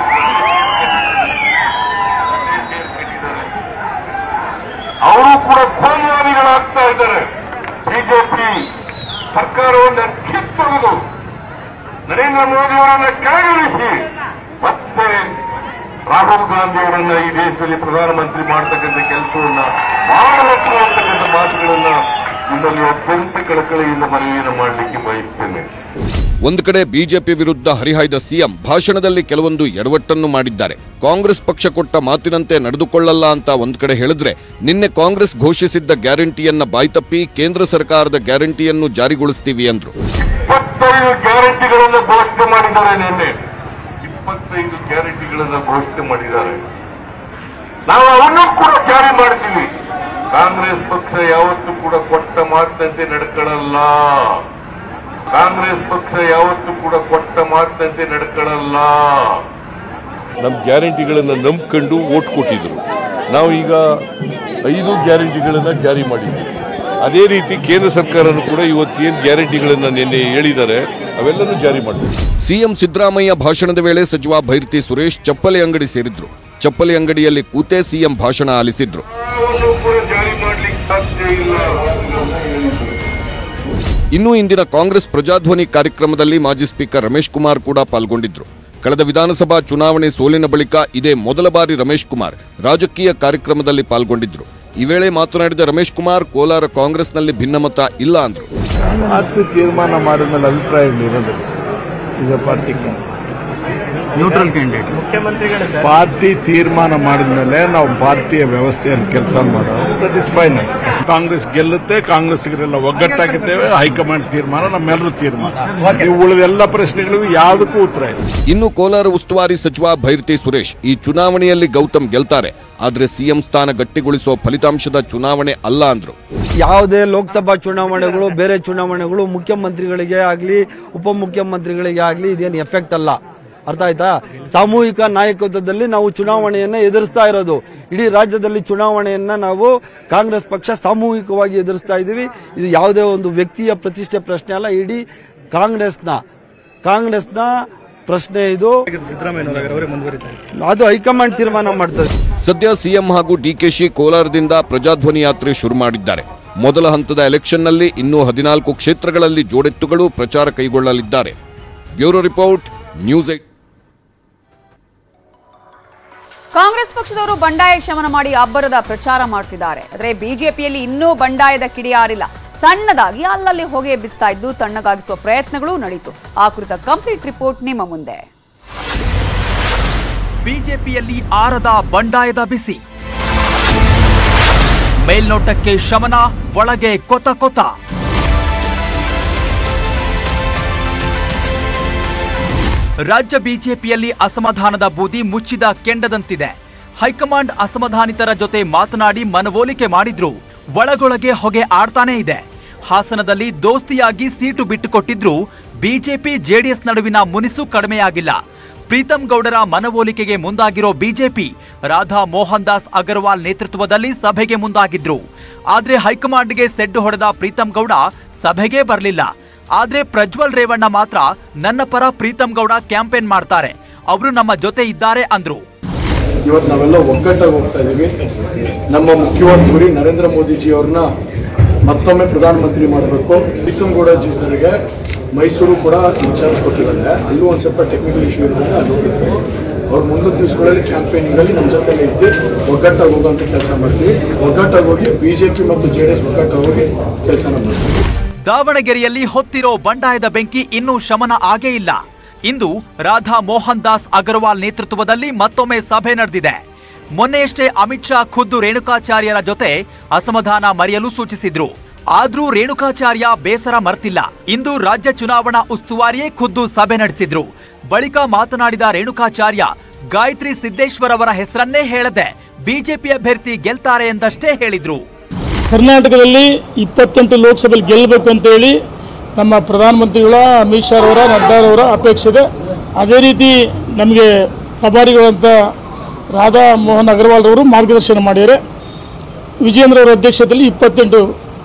ಅವರು ಕೂಡ ಕೋಮುವಾದಿಗಳಾಗ್ತಾ ಇದ್ದಾರೆ ಬಿಜೆಪಿ ಸರ್ಕಾರವನ್ನು ಕಿತ್ತೊಗೆದು ನರೇಂದ್ರ ಮೋದಿ ಅವರನ್ನ ಕೆಳಗಿಳಿಸಿ ಮತ್ತೆ ರಾಹುಲ್ ಗಾಂಧಿ ಅವರನ್ನ ಈ ದೇಶದಲ್ಲಿ ಪ್ರಧಾನಮಂತ್ರಿ ಮಾಡತಕ್ಕಂಥ ಕೆಲಸವನ್ನ ಮಾಡಬೇಕು ಅಂತಕ್ಕಂಥ ಮಾತುಗಳನ್ನ ನಿಮ್ಮಲ್ಲಿ ಅತ್ಯಂತ ಕಳಕಳಿಯಿಂದ ಮನವಿಯನ್ನು ಮಾಡಲಿಕ್ಕೆ ಬಯಸ್ತೇನೆ ಒಂದು ಕಡೆ ಬಿಜೆಪಿ ವಿರುದ್ಧ ಹರಿಹಾಯ್ದ ಸಿಎಂ ಭಾಷಣದಲ್ಲಿ ಕೆಲವೊಂದು ಎಡವಟ್ಟನ್ನು ಮಾಡಿದ್ದಾರೆ ಕಾಂಗ್ರೆಸ್ ಪಕ್ಷ ಕೊಟ್ಟ ಮಾತಿನಂತೆ ನಡೆದುಕೊಳ್ಳಲ್ಲ ಅಂತ ಒಂದ್ ಕಡೆ ಹೇಳಿದ್ರೆ ನಿನ್ನೆ ಕಾಂಗ್ರೆಸ್ ಘೋಷಿಸಿದ್ದ ಗ್ಯಾರಂಟಿಯನ್ನ ಬಾಯ್ತಪ್ಪಿ ಕೇಂದ್ರ ಸರ್ಕಾರದ ಗ್ಯಾರಂಟಿಯನ್ನು ಜಾರಿಗೊಳಿಸ್ತೀವಿ ಅಂದ್ರು ಇಪ್ಪತ್ತೈದು ಗ್ಯಾರಂಟಿಗಳನ್ನು ಘೋಷಣೆ ಮಾಡಿದ್ದಾರೆ ನಿನ್ನೆ ಇಪ್ಪತ್ತೈದು ಗ್ಯಾರಂಟಿಗಳನ್ನು ಘೋಷಣೆ ಮಾಡಿದ್ದಾರೆ ನಾವು ಅವನ್ನೂ ಕೂಡ ಜಾರಿ ಮಾಡ್ತೀವಿ ಕಾಂಗ್ರೆಸ್ ಪಕ್ಷ ಯಾವತ್ತೂ ಕೂಡ ಕೊಟ್ಟ ಮಾತಿನಂತೆ ನಡ್ಕೊಳ್ಳಲ್ಲ ಕಾಂಗ್ರೆಸ್ ಪಕ್ಷ ಯಾವತ್ತೂ ಕೂಡ ಕೊಟ್ಟ ಮಾತಿನಂತೆ ನಡ್ಕೊಳ್ಳಲ್ಲ ನಮ್ಮ ಗ್ಯಾರಂಟಿಗಳನ್ನು ನಂಬ್ಕೊಂಡು ಓಟ್ ಕೊಟ್ಟಿದ್ರು ನಾವು ಈಗ ಐದು ಗ್ಯಾರಂಟಿಗಳನ್ನು ಜಾರಿ ಮಾಡಿದ್ವಿ ಅದೇ ರೀತಿ ಕೇಂದ್ರ ಸರ್ಕಾರನೂ ಕೂಡ ಇವತ್ತೇನು ಗ್ಯಾರಂಟಿಗಳನ್ನು ನಿನ್ನೆ ಹೇಳಿದ್ದಾರೆ ಅವೆಲ್ಲನೂ ಜಾರಿ ಮಾಡಿದ್ವಿ ಸಿಎಂ ಸಿದ್ದರಾಮಯ್ಯ ಭಾಷಣದ ವೇಳೆ ಸಚಿವ ಭೈರತಿ ಸುರೇಶ್ ಚಪ್ಪಲಿ ಅಂಗಡಿ ಸೇರಿದ್ರು ಚಪ್ಪಲಿ ಅಂಗಡಿಯಲ್ಲಿ ಕೂತೇ ಸಿಎಂ ಭಾಷಣ ಆಲಿಸಿದ್ರು ಯಾವನ್ನೂ ಕೂಡ ಜಾರಿ ಮಾಡ್ಲಿಕ್ಕೆ ಸಾಧ್ಯ ಇಲ್ಲ ಇನ್ನು ಇಂದಿನ ಕಾಂಗ್ರೆಸ್ ಪ್ರಜಾಧ್ವನಿ ಕಾರ್ಯಕ್ರಮದಲ್ಲಿ ಮಾಜಿ ಸ್ಪೀಕರ್ ರಮೇಶ್ ಕುಮಾರ್ ಕೂಡ ಪಾಲ್ಗೊಂಡಿದ್ರು ಕಳೆದ ವಿಧಾನಸಭಾ ಚುನಾವಣೆ ಸೋಲಿನ ಬಳಿಕ ಇದೇ ಮೊದಲ ಬಾರಿ ರಮೇಶ್ ಕುಮಾರ್ ರಾಜಕೀಯ ಕಾರ್ಯಕ್ರಮದಲ್ಲಿ ಪಾಲ್ಗೊಂಡಿದ್ರು ಈ ವೇಳೆ ಮಾತನಾಡಿದ ರಮೇಶ್ ಕುಮಾರ್ ಕೋಲಾರ ಕಾಂಗ್ರೆಸ್ನಲ್ಲಿ ಭಿನ್ನಮತ ಇಲ್ಲ ಅಂದ್ರು ಅದು ತೀರ್ಮಾನ ಮಾಡಿದ್ಮೇಲೆ ಅಭಿಪ್ರಾಯ ಇರೋದು ಈಗ ಪಾರ್ಟಿಗೆ ನ್ಯೂಟ್ರಲ್ ಕ್ಯಾಂಡಿಡೇಟ್ ಪಾರ್ಟಿ ತೀರ್ಮಾನ ಮಾಡಿದ್ಮೇಲೆ ನಾವು ಪಾರ್ಟಿಯ ವ್ಯವಸ್ಥೆಯಲ್ಲಿ ಕೆಲಸ ಮಾಡೋದು ದಟ್ ಇಸ್ ಫೈನ್ ಕಾಂಗ್ರೆಸ್ ಗೆಲ್ಲುತ್ತೆ ಕಾಂಗ್ರೆಸ್ಗರೆಲ್ಲ ಒಗ್ಗಟ್ಟಾಗಿದ್ದೇವೆ ಹೈಕಮಾಂಡ್ ತೀರ್ಮಾನ ನಮ್ಮೆಲ್ಲರೂ ತೀರ್ಮಾನ ನೀವು ಉಳಿದ ಎಲ್ಲ ಪ್ರಶ್ನೆಗಳಿಗೂ ಯಾವುದಕ್ಕೂ ಉತ್ತರ ಇಲ್ಲ ಇನ್ನು ಕೋಲಾರ ಉಸ್ತುವಾರಿ ಸಚಿವ ಭೈರತಿ ಸುರೇಶ್ ಈ ಚುನಾವಣೆಯಲ್ಲಿ ಗೌತಮ್ ಗೆಲ್ತಾರೆ ಆದ್ರೆ ಸಿಎಂ ಸ್ಥಾನ ಗಟ್ಟಿಗೊಳಿಸುವ ಫಲಿತಾಂಶದ ಚುನಾವಣೆ ಅಲ್ಲ ಅಂದ್ರು ಯಾವುದೇ ಲೋಕಸಭಾ ಚುನಾವಣೆಗಳು ಬೇರೆ ಚುನಾವಣೆಗಳು ಮುಖ್ಯಮಂತ್ರಿಗಳಿಗೆ ಆಗಲಿ ಉಪಮುಖ್ಯಮಂತ್ರಿಗಳಿಗೆ ಆಗಲಿ ಇದೇನು ಎಫೆಕ್ಟ್ ಅಲ್ಲ ಅರ್ಥ ಆಯ್ತಾ ಸಾಮೂಹಿಕ ನಾಯಕತ್ವದಲ್ಲಿ ನಾವು ಚುನಾವಣೆಯನ್ನ ಎದುರಿಸ್ತಾ ಇರೋದು ಇಡೀ ರಾಜ್ಯದಲ್ಲಿ ಚುನಾವಣೆಯನ್ನ ನಾವು ಕಾಂಗ್ರೆಸ್ ಪಕ್ಷ ಸಾಮೂಹಿಕವಾಗಿ ಎದುರಿಸ್ತಾ ಇದ್ದೀವಿ ಇದು ಯಾವುದೇ ಒಂದು ವ್ಯಕ್ತಿಯ ಪ್ರತಿಷ್ಠೆ ಪ್ರಶ್ನೆ ಅಲ್ಲ ಇಡೀ ಕಾಂಗ್ರೆಸ್ನ ಕಾಂಗ್ರೆಸ್ನ ಪ್ರಶ್ನೆ ಇದು ಅದು ಹೈಕಮಾಂಡ್ ತೀರ್ಮಾನ ಮಾಡ್ತದೆ ಸದ್ಯ ಸಿಎಂ ಹಾಗೂ ಡಿಕೆಶಿ ಕೋಲಾರದಿಂದ ಪ್ರಜಾಧ್ವನಿ ಯಾತ್ರೆ ಶುರು ಮಾಡಿದ್ದಾರೆ ಮೊದಲ ಹಂತದ ಎಲೆಕ್ಷನ್ನಲ್ಲಿ ಇನ್ನೂ ಹದಿನಾಲ್ಕು ಕ್ಷೇತ್ರಗಳಲ್ಲಿ ಜೋಡೆತ್ತುಗಳು ಪ್ರಚಾರ ಕೈಗೊಳ್ಳಲಿದ್ದಾರೆ bureau report news eight Congress ಪಕ್ಷದವರು ಬಂಡಾಯ ಶಮನ ಮಾಡಿ ಅಬ್ಬರದ ಪ್ರಚಾರ ಮಾಡ್ತಿದ್ದಾರೆ ಆದರೆ ಬಿಜೆಪಿಯಲ್ಲಿ ಇನ್ನೂ ಬಂಡಾಯದ ಕಿಡಿಯಾರಿಲ್ಲ ಸಣ್ಣದಾಗಿ ಅಲ್ಲಲ್ಲಿ ಹೊಗೆ ಎಬ್ಬಿಸ್ತಾ ಇದ್ದು ತಣ್ಣಗಾಗಿಸುವ ಪ್ರಯತ್ನಗಳು ನಡೀತು ಆ ಕುರಿತ ಕಂಪ್ಲೀಟ್ ರಿಪೋರ್ಟ್ ನಿಮ್ಮ ಮುಂದೆ ಬಿಜೆಪಿಯಲ್ಲಿ ಆರದ ಬಂಡಾಯದ ಬಿಸಿ ಮೇಲ್ನೋಟಕ್ಕೆ ಶಮನ ಒಳಗೆ ಕೊತ ಕೊತ ರಾಜ್ಯ ಬಿಜೆಪಿಯಲ್ಲಿ ಅಸಮಾಧಾನದ ಬೂದಿ ಮುಚ್ಚಿದ ಕೆಂಡದಂತಿದೆ ಹೈಕಮಾಂಡ್ ಅಸಮಾಧಾನಿತರ ಜೊತೆ ಮಾತನಾಡಿ ಮನವೊಲಿಕೆ ಮಾಡಿದ್ರು ಒಳಗೊಳಗೆ ಹೊಗೆ ಆಡ್ತಾನೇ ಇದೆ ಹಾಸನದಲ್ಲಿ ದೋಸ್ತಿಯಾಗಿ ಸೀಟು ಬಿಟ್ಟುಕೊಟ್ಟಿದ್ರು ಬಿಜೆಪಿ ಜೆಡಿಎಸ್ ನಡುವಿನ ಮುನಿಸು ಕಡಿಮೆಯಾಗಿಲ್ಲ ಪ್ರೀತಂ ಗೌಡರ ಮನವೊಲಿಕೆಗೆ ಮುಂದಾಗಿರೋ ಬಿಜೆಪಿ ರಾಧಾ ಮೋಹನ್ ದಾಸ್ ಅಗರ್ವಾಲ್ ನೇತೃತ್ವದಲ್ಲಿ ಸಭೆಗೆ ಮುಂದಾಗಿದ್ರು ಆದ್ರೆ ಹೈಕಮಾಂಡ್ಗೆ ಸೆಡ್ಡು ಹೊಡೆದ ಪ್ರೀತಂ ಗೌಡ ಸಭೆಗೆ ಬರಲಿಲ್ಲ ಆದ್ರೆ ಪ್ರಜ್ವಲ್ ರೇವಣ್ಣ ಮಾತ್ರ ನನ್ನ ಪರ ಪ್ರೀತಂ ಗೌಡ ಕ್ಯಾಂಪೇನ್ ಮಾಡ್ತಾರೆ ಅವರು ನಮ್ಮ ಜೊತೆ ಇದ್ದಾರೆ ಅಂದ್ರು ಇವತ್ತು ನಾವೆಲ್ಲ ಒಗ್ಗಟ್ಟಾಗಿ ಹೋಗ್ತಾ ಇದ್ದೀವಿ ನಮ್ಮ ಮುಖ್ಯವಾದ ಗುರಿ ನರೇಂದ್ರ ಮೋದಿಜಿ ಅವ್ರನ್ನ ಮತ್ತೊಮ್ಮೆ ಪ್ರಧಾನಮಂತ್ರಿ ಮಾಡಬೇಕು ಪ್ರೀತಮ್ ಗೌಡಜಿ ಸರ್ಗೆ ಮೈಸೂರು ಕೂಡ ಇನ್ಚಾರ್ಜ್ ಕೊಟ್ಟಿದ್ದಾರೆ ಅಲ್ಲೂ ಒಂದು ಸ್ವಲ್ಪ ಟೆಕ್ನಿಕಲ್ ಇಶ್ಯೂ ಇರೋದ್ರಿಂದ ಅಲ್ಲಿ ಹೋಗಿದ್ರು ಅವ್ರು ಮುಂದಿನ ದಿವಸಗಳಲ್ಲಿ ಕ್ಯಾಂಪೇನಿಂಗಲ್ಲಿ ನಮ್ಮ ಜೊತೆಲಿ ಇದ್ದು ಒಗ್ಗಟ್ಟಾಗಿ ಹೋಗುವಂಥ ಕೆಲಸ ಮಾಡ್ತೀವಿ ಒಗ್ಗಟ್ಟಾಗಿ ಹೋಗಿ ಬಿ ಜೆ ಪಿ ಮತ್ತು ಜೆ ಡಿ ಎಸ್ ಒಗ್ಗಟ್ಟಾಗಿ ಹೋಗಿ ಕೆಲಸನ ಮಾಡ್ತೀವಿ ದಾವಣಗೆರೆಯಲ್ಲಿ ಹೊತ್ತಿರೋ ಬಂಡಾಯದ ಬೆಂಕಿ ಇನ್ನೂ ಶಮನ ಆಗೇ ಇಲ್ಲ ಇಂದು ರಾಧಾ ಮೋಹನ್ ದಾಸ್ ಅಗರ್ವಾಲ್ ನೇತೃತ್ವದಲ್ಲಿ ಮತ್ತೊಮ್ಮೆ ಸಭೆ ನಡೆದಿದೆ ಮೊನ್ನೆಯಷ್ಟೇ ಅಮಿತ್ ಶಾ ಖುದ್ದು ರೇಣುಕಾಚಾರ್ಯರ ಜೊತೆ ಅಸಮಾಧಾನ ಮರೆಯಲು ಸೂಚಿಸಿದ್ರು ಆದ್ರೂ ರೇಣುಕಾಚಾರ್ಯ ಬೇಸರ ಮರ್ತಿಲ್ಲ ಇಂದು ರಾಜ್ಯ ಚುನಾವಣಾ ಉಸ್ತುವಾರಿಯೇ ಖುದ್ದು ಸಭೆ ನಡೆಸಿದ್ರು ಬಳಿಕ ಮಾತನಾಡಿದ ರೇಣುಕಾಚಾರ್ಯ ಗಾಯತ್ರಿ ಸಿದ್ದೇಶ್ವರ್ ಅವರ ಹೆಸರನ್ನೇ ಹೇಳದೆ ಬಿಜೆಪಿ ಅಭ್ಯರ್ಥಿ ಗೆಲ್ತಾರೆ ಎಂದಷ್ಟೇ ಹೇಳಿದ್ರು ಕರ್ನಾಟಕದಲ್ಲಿ ಇಪ್ಪತ್ತೆಂಟು ಲೋಕಸಭೆಯಲ್ಲಿ ಗೆಲ್ಲಬೇಕು ಅಂತೇಳಿ ನಮ್ಮ ಪ್ರಧಾನಮಂತ್ರಿಗಳ ಅಮಿತ್ ಶಾ ಅವರ ನಡ್ಡಾರವರ ಅಪೇಕ್ಷೆ ಇದೆ ಅದೇ ರೀತಿ ನಮಗೆ ಪ್ರಭಾರಿಗಳಂತ ರಾಧಾ ಮೋಹನ್ ಅಗರ್ವಾಲ್ ಅವರು ಮಾರ್ಗದರ್ಶನ ಮಾಡಿದ್ದಾರೆ ವಿಜೇಂದ್ರ ಅವರ ಅಧ್ಯಕ್ಷತೆಯಲ್ಲಿ ಇಪ್ಪತ್ತೆಂಟು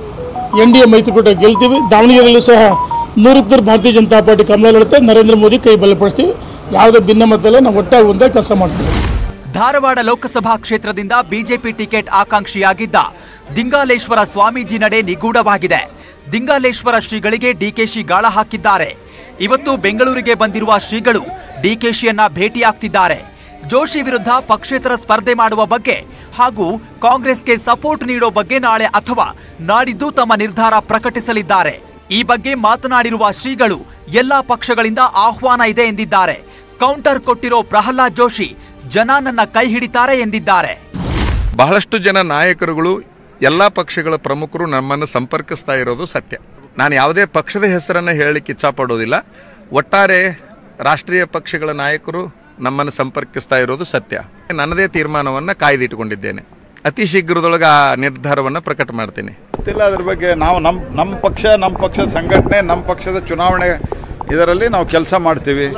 ಎನ್ ಡಿ ಎ ಮೈತ್ರಿಕೂಟ ಗೆಲ್ತೀವಿ ದಾವಣಗೆರೆಯಲ್ಲೂ ಸಹ ನೂರಕ್ಕೂರು ಭಾರತೀಯ ಜನತಾ ಪಾರ್ಟಿ ಕಮಲದಳುತ್ತೆ ನರೇಂದ್ರ ಮೋದಿ ಕೈ ಬಲಪಡಿಸ್ತೀವಿ ಯಾವುದೇ ಭಿನ್ನಮತಲ್ಲ ನಾವು ಒಟ್ಟಾಗಿ ಒಂದೇ ಕೆಲಸ ಮಾಡ್ತೀವಿ ಧಾರವಾಡ ಲೋಕಸಭಾ ಕ್ಷೇತ್ರದಿಂದ ಬಿಜೆಪಿ ಟಿಕೆಟ್ ಆಕಾಂಕ್ಷಿಯಾಗಿದ್ದ ದಿಂಗಾಲೇಶ್ವರ ಸ್ವಾಮೀಜಿ ನಡೆ ನಿಗೂಢವಾಗಿದೆ ದಿಂಗಾಲೇಶ್ವರ ಶ್ರೀಗಳಿಗೆ ಡಿಕೆಶಿ ಗಾಳ ಹಾಕಿದ್ದಾರೆ ಇವತ್ತು ಬೆಂಗಳೂರಿಗೆ ಬಂದಿರುವ ಶ್ರೀಗಳು ಡಿಕೆಶಿಯನ್ನ ಭೇಟಿಯಾಗ್ತಿದ್ದಾರೆ ಜೋಶಿ ವಿರುದ್ಧ ಪಕ್ಷೇತರ ಸ್ಪರ್ಧೆ ಮಾಡುವ ಬಗ್ಗೆ ಹಾಗೂ ಕಾಂಗ್ರೆಸ್ಗೆ ಸಪೋರ್ಟ್ ನೀಡೋ ಬಗ್ಗೆ ನಾಳೆ ಅಥವಾ ನಾಡಿದ್ದು ತಮ್ಮ ನಿರ್ಧಾರ ಪ್ರಕಟಿಸಲಿದ್ದಾರೆ ಈ ಬಗ್ಗೆ ಮಾತನಾಡಿರುವ ಶ್ರೀಗಳು ಎಲ್ಲಾ ಪಕ್ಷಗಳಿಂದ ಆಹ್ವಾನ ಇದೆ ಎಂದಿದ್ದಾರೆ ಕೌಂಟರ್ ಕೊಟ್ಟಿರೋ ಪ್ರಹ್ಲಾದ್ ಜೋಶಿ ಜನ ನನ್ನ ಕೈ ಹಿಡಿತಾರೆ ಎಂದಿದ್ದಾರೆ ಬಹಳಷ್ಟು ಜನ ನಾಯಕರುಗಳು ಎಲ್ಲ ಪಕ್ಷಗಳ ಪ್ರಮುಖರು ನಮ್ಮನ್ನು ಸಂಪರ್ಕಿಸ್ತಾ ಇರೋದು ಸತ್ಯ ನಾನು ಯಾವುದೇ ಪಕ್ಷದ ಹೆಸರನ್ನು ಹೇಳಲಿಕ್ಕೆ ಇಚ್ಛಪಡೋದಿಲ್ಲ ಒಟ್ಟಾರೆ ರಾಷ್ಟ್ರೀಯ ಪಕ್ಷಗಳ ನಾಯಕರು ನಮ್ಮನ್ನು ಸಂಪರ್ಕಿಸ್ತಾ ಇರೋದು ಸತ್ಯ ನನ್ನದೇ ತೀರ್ಮಾನವನ್ನು ಕಾಯ್ದಿಟ್ಟುಕೊಂಡಿದ್ದೇನೆ ಅತಿ ಶೀಘ್ರದೊಳಗೆ ಆ ನಿರ್ಧಾರವನ್ನು ಪ್ರಕಟ ಮಾಡ್ತೀನಿ ಗೊತ್ತಿಲ್ಲ ಅದ್ರ ಬಗ್ಗೆ ನಾವು ನಮ್ಮ ನಮ್ಮ ಪಕ್ಷ ನಮ್ಮ ಪಕ್ಷದ ಸಂಘಟನೆ ನಮ್ಮ ಪಕ್ಷದ ಚುನಾವಣೆ ಇದರಲ್ಲಿ ನಾವು ಕೆಲಸ ಮಾಡ್ತೀವಿ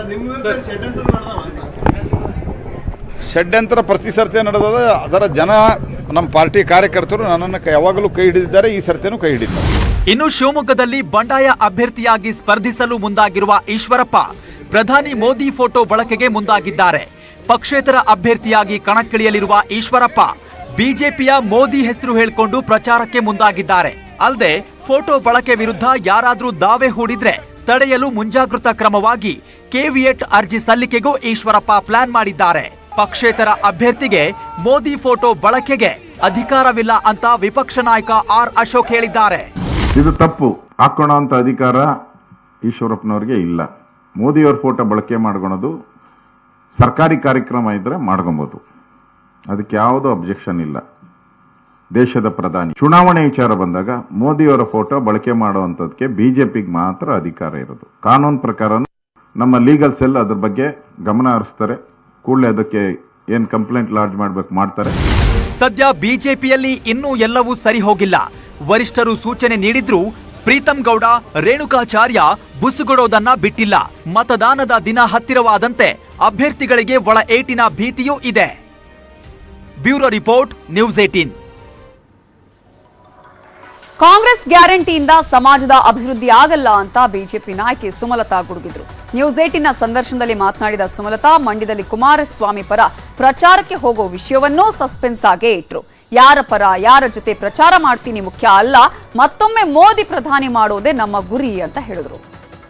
ಷಡ್ಯಂತರ ಪ್ರತಿ ಸರ್ತಿ ನಡೆದದ ಅದರ ಜನ ನಮ್ಮ ಪಾರ್ಟಿ ಕಾರ್ಯಕರ್ತರು ನನ್ನನ್ನು ಕ- ಯಾವಾಗಲೂ ಕೈ ಹಿಡಿದಿದ್ದಾರೆ ಈ ಸರ್ತಿನೂ ಕೈ ಹಿಡಿದ್ದಾರೆ ಇನ್ನು ಶಿವಮೊಗ್ಗದಲ್ಲಿ ಬಂಡಾಯ ಅಭ್ಯರ್ಥಿಯಾಗಿ ಸ್ಪರ್ಧಿಸಲು ಮುಂದಾಗಿರುವ ಈಶ್ವರಪ್ಪ ಪ್ರಧಾನಿ ಮೋದಿ ಫೋಟೋ ಬಳಕೆಗೆ ಮುಂದಾಗಿದ್ದಾರೆ ಪಕ್ಷೇತರ ಅಭ್ಯರ್ಥಿಯಾಗಿ ಕಣಕ್ಕಿಳಿಯಲಿರುವ ಈಶ್ವರಪ್ಪ ಬಿಜೆಪಿಯ ಮೋದಿ ಹೆಸರು ಹೇಳ್ಕೊಂಡು ಪ್ರಚಾರಕ್ಕೆ ಮುಂದಾಗಿದ್ದಾರೆ ಅಲ್ಲದೆ ಫೋಟೋ ಬಳಕೆ ವಿರುದ್ಧ ಯಾರಾದ್ರೂ ದಾವೆ ಹೂಡಿದ್ರೆ ತಡೆಯಲು ಮುಂಜಾಗೃತಾ ಕ್ರಮವಾಗಿ ಕೆವಿಯೆಟ್ ಅರ್ಜಿ ಸಲ್ಲಿಕೆಗೂ ಈಶ್ವರಪ್ಪ ಪ್ಲಾನ್ ಮಾಡಿದ್ದಾರೆ ಪಕ್ಷೇತರ ಅಭ್ಯರ್ಥಿಗೆ ಮೋದಿ ಫೋಟೋ ಬಳಕೆಗೆ ಅಧಿಕಾರವಿಲ್ಲ ಅಂತ ವಿಪಕ್ಷ ನಾಯಕ ಆರ್ ಅಶೋಕ್ ಹೇಳಿದ್ದಾರೆ ಇದು ತಪ್ಪು ಹಾಕೋಣ ಅಂತ ಅಧಿಕಾರ ಈಶ್ವರಪ್ಪನವ್ರಿಗೆ ಇಲ್ಲ ಮೋದಿಯವ್ರ ಫೋಟೋ ಬಳಕೆ ಮಾಡ್ಕೊಳೋದು ಸರ್ಕಾರಿ ಕಾರ್ಯಕ್ರಮ ಇದ್ರೆ ಮಾಡ್ಕೊಬೋದು ಅದಕ್ಕೆ ಯಾವುದೂ ಅಬ್ಜೆಕ್ಷನ್ ಇಲ್ಲ ದೇಶದ ಪ್ರಧಾನಿ ಚುನಾವಣೆ ವಿಚಾರ ಬಂದಾಗ ಮೋದಿಯವರ ಫೋಟೋ ಬಳಕೆ ಮಾಡುವಂಥದ್ದಕ್ಕೆ ಬಿಜೆಪಿಗೆ ಮಾತ್ರ ಅಧಿಕಾರ ಇರೋದು ಕಾನೂನು ಪ್ರಕಾರ ನಮ್ಮ ಲೀಗಲ್ ಸೆಲ್ ಅದ್ರ ಬಗ್ಗೆ ಗಮನ ಹರಿಸ್ತಾರೆ ಕೂಡಲೇ ಅದಕ್ಕೆ ಏನ್ ಕಂಪ್ಲೇಂಟ್ ಲಾಡ್ಜ್ ಮಾಡ್ಬೇಕು ಮಾಡ್ತಾರೆ ಸದ್ಯ ಬಿಜೆಪಿಯಲ್ಲಿ ಇನ್ನೂ ಎಲ್ಲವೂ ಸರಿ ಹೋಗಿಲ್ಲ ವರಿಷ್ಠರು ಸೂಚನೆ ನೀಡಿದ್ರೂ ಪ್ರೀತಂ ಗೌಡ ರೇಣುಕಾಚಾರ್ಯ ಬುಸುಗೊಡೋದನ್ನ ಬಿಟ್ಟಿಲ್ಲ ಮತದಾನದ ದಿನ ಹತ್ತಿರವಾದಂತೆ ಅಭ್ಯರ್ಥಿಗಳಿಗೆ ಒಳ ಏಟಿನ ಭೀತಿಯೂ ಇದೆ bureau report news eighteen Congress ಗ್ಯಾರಂಟಿಯಿಂದ ಸಮಾಜದ ಅಭಿವೃದ್ಧಿ ಆಗಲ್ಲ ಅಂತ ಬಿಜೆಪಿ ನಾಯಕಿ ಸುಮಲತಾ ಗುಡುಗಿದ್ರು ನ್ಯೂಸ್ ಏಟಿನ ಸಂದರ್ಶನದಲ್ಲಿ ಮಾತನಾಡಿದ ಸುಮಲತಾ ಮಂಡ್ಯದಲ್ಲಿ ಕುಮಾರಸ್ವಾಮಿ ಪರ ಪ್ರಚಾರಕ್ಕೆ ಹೋಗೋ ವಿಷಯವನ್ನೂ ಸಸ್ಪೆನ್ಸ್ ಆಗೇ ಇಟ್ರು ಯಾರ ಪರ ಯಾರ ಜೊತೆ ಪ್ರಚಾರ ಮಾಡ್ತೀನಿ ಮುಖ್ಯ ಅಲ್ಲ ಮತ್ತೊಮ್ಮೆ ಮೋದಿ ಪ್ರಧಾನಿ ಮಾಡೋದೇ ನಮ್ಮ ಗುರಿ ಅಂತ ಹೇಳಿದ್ರು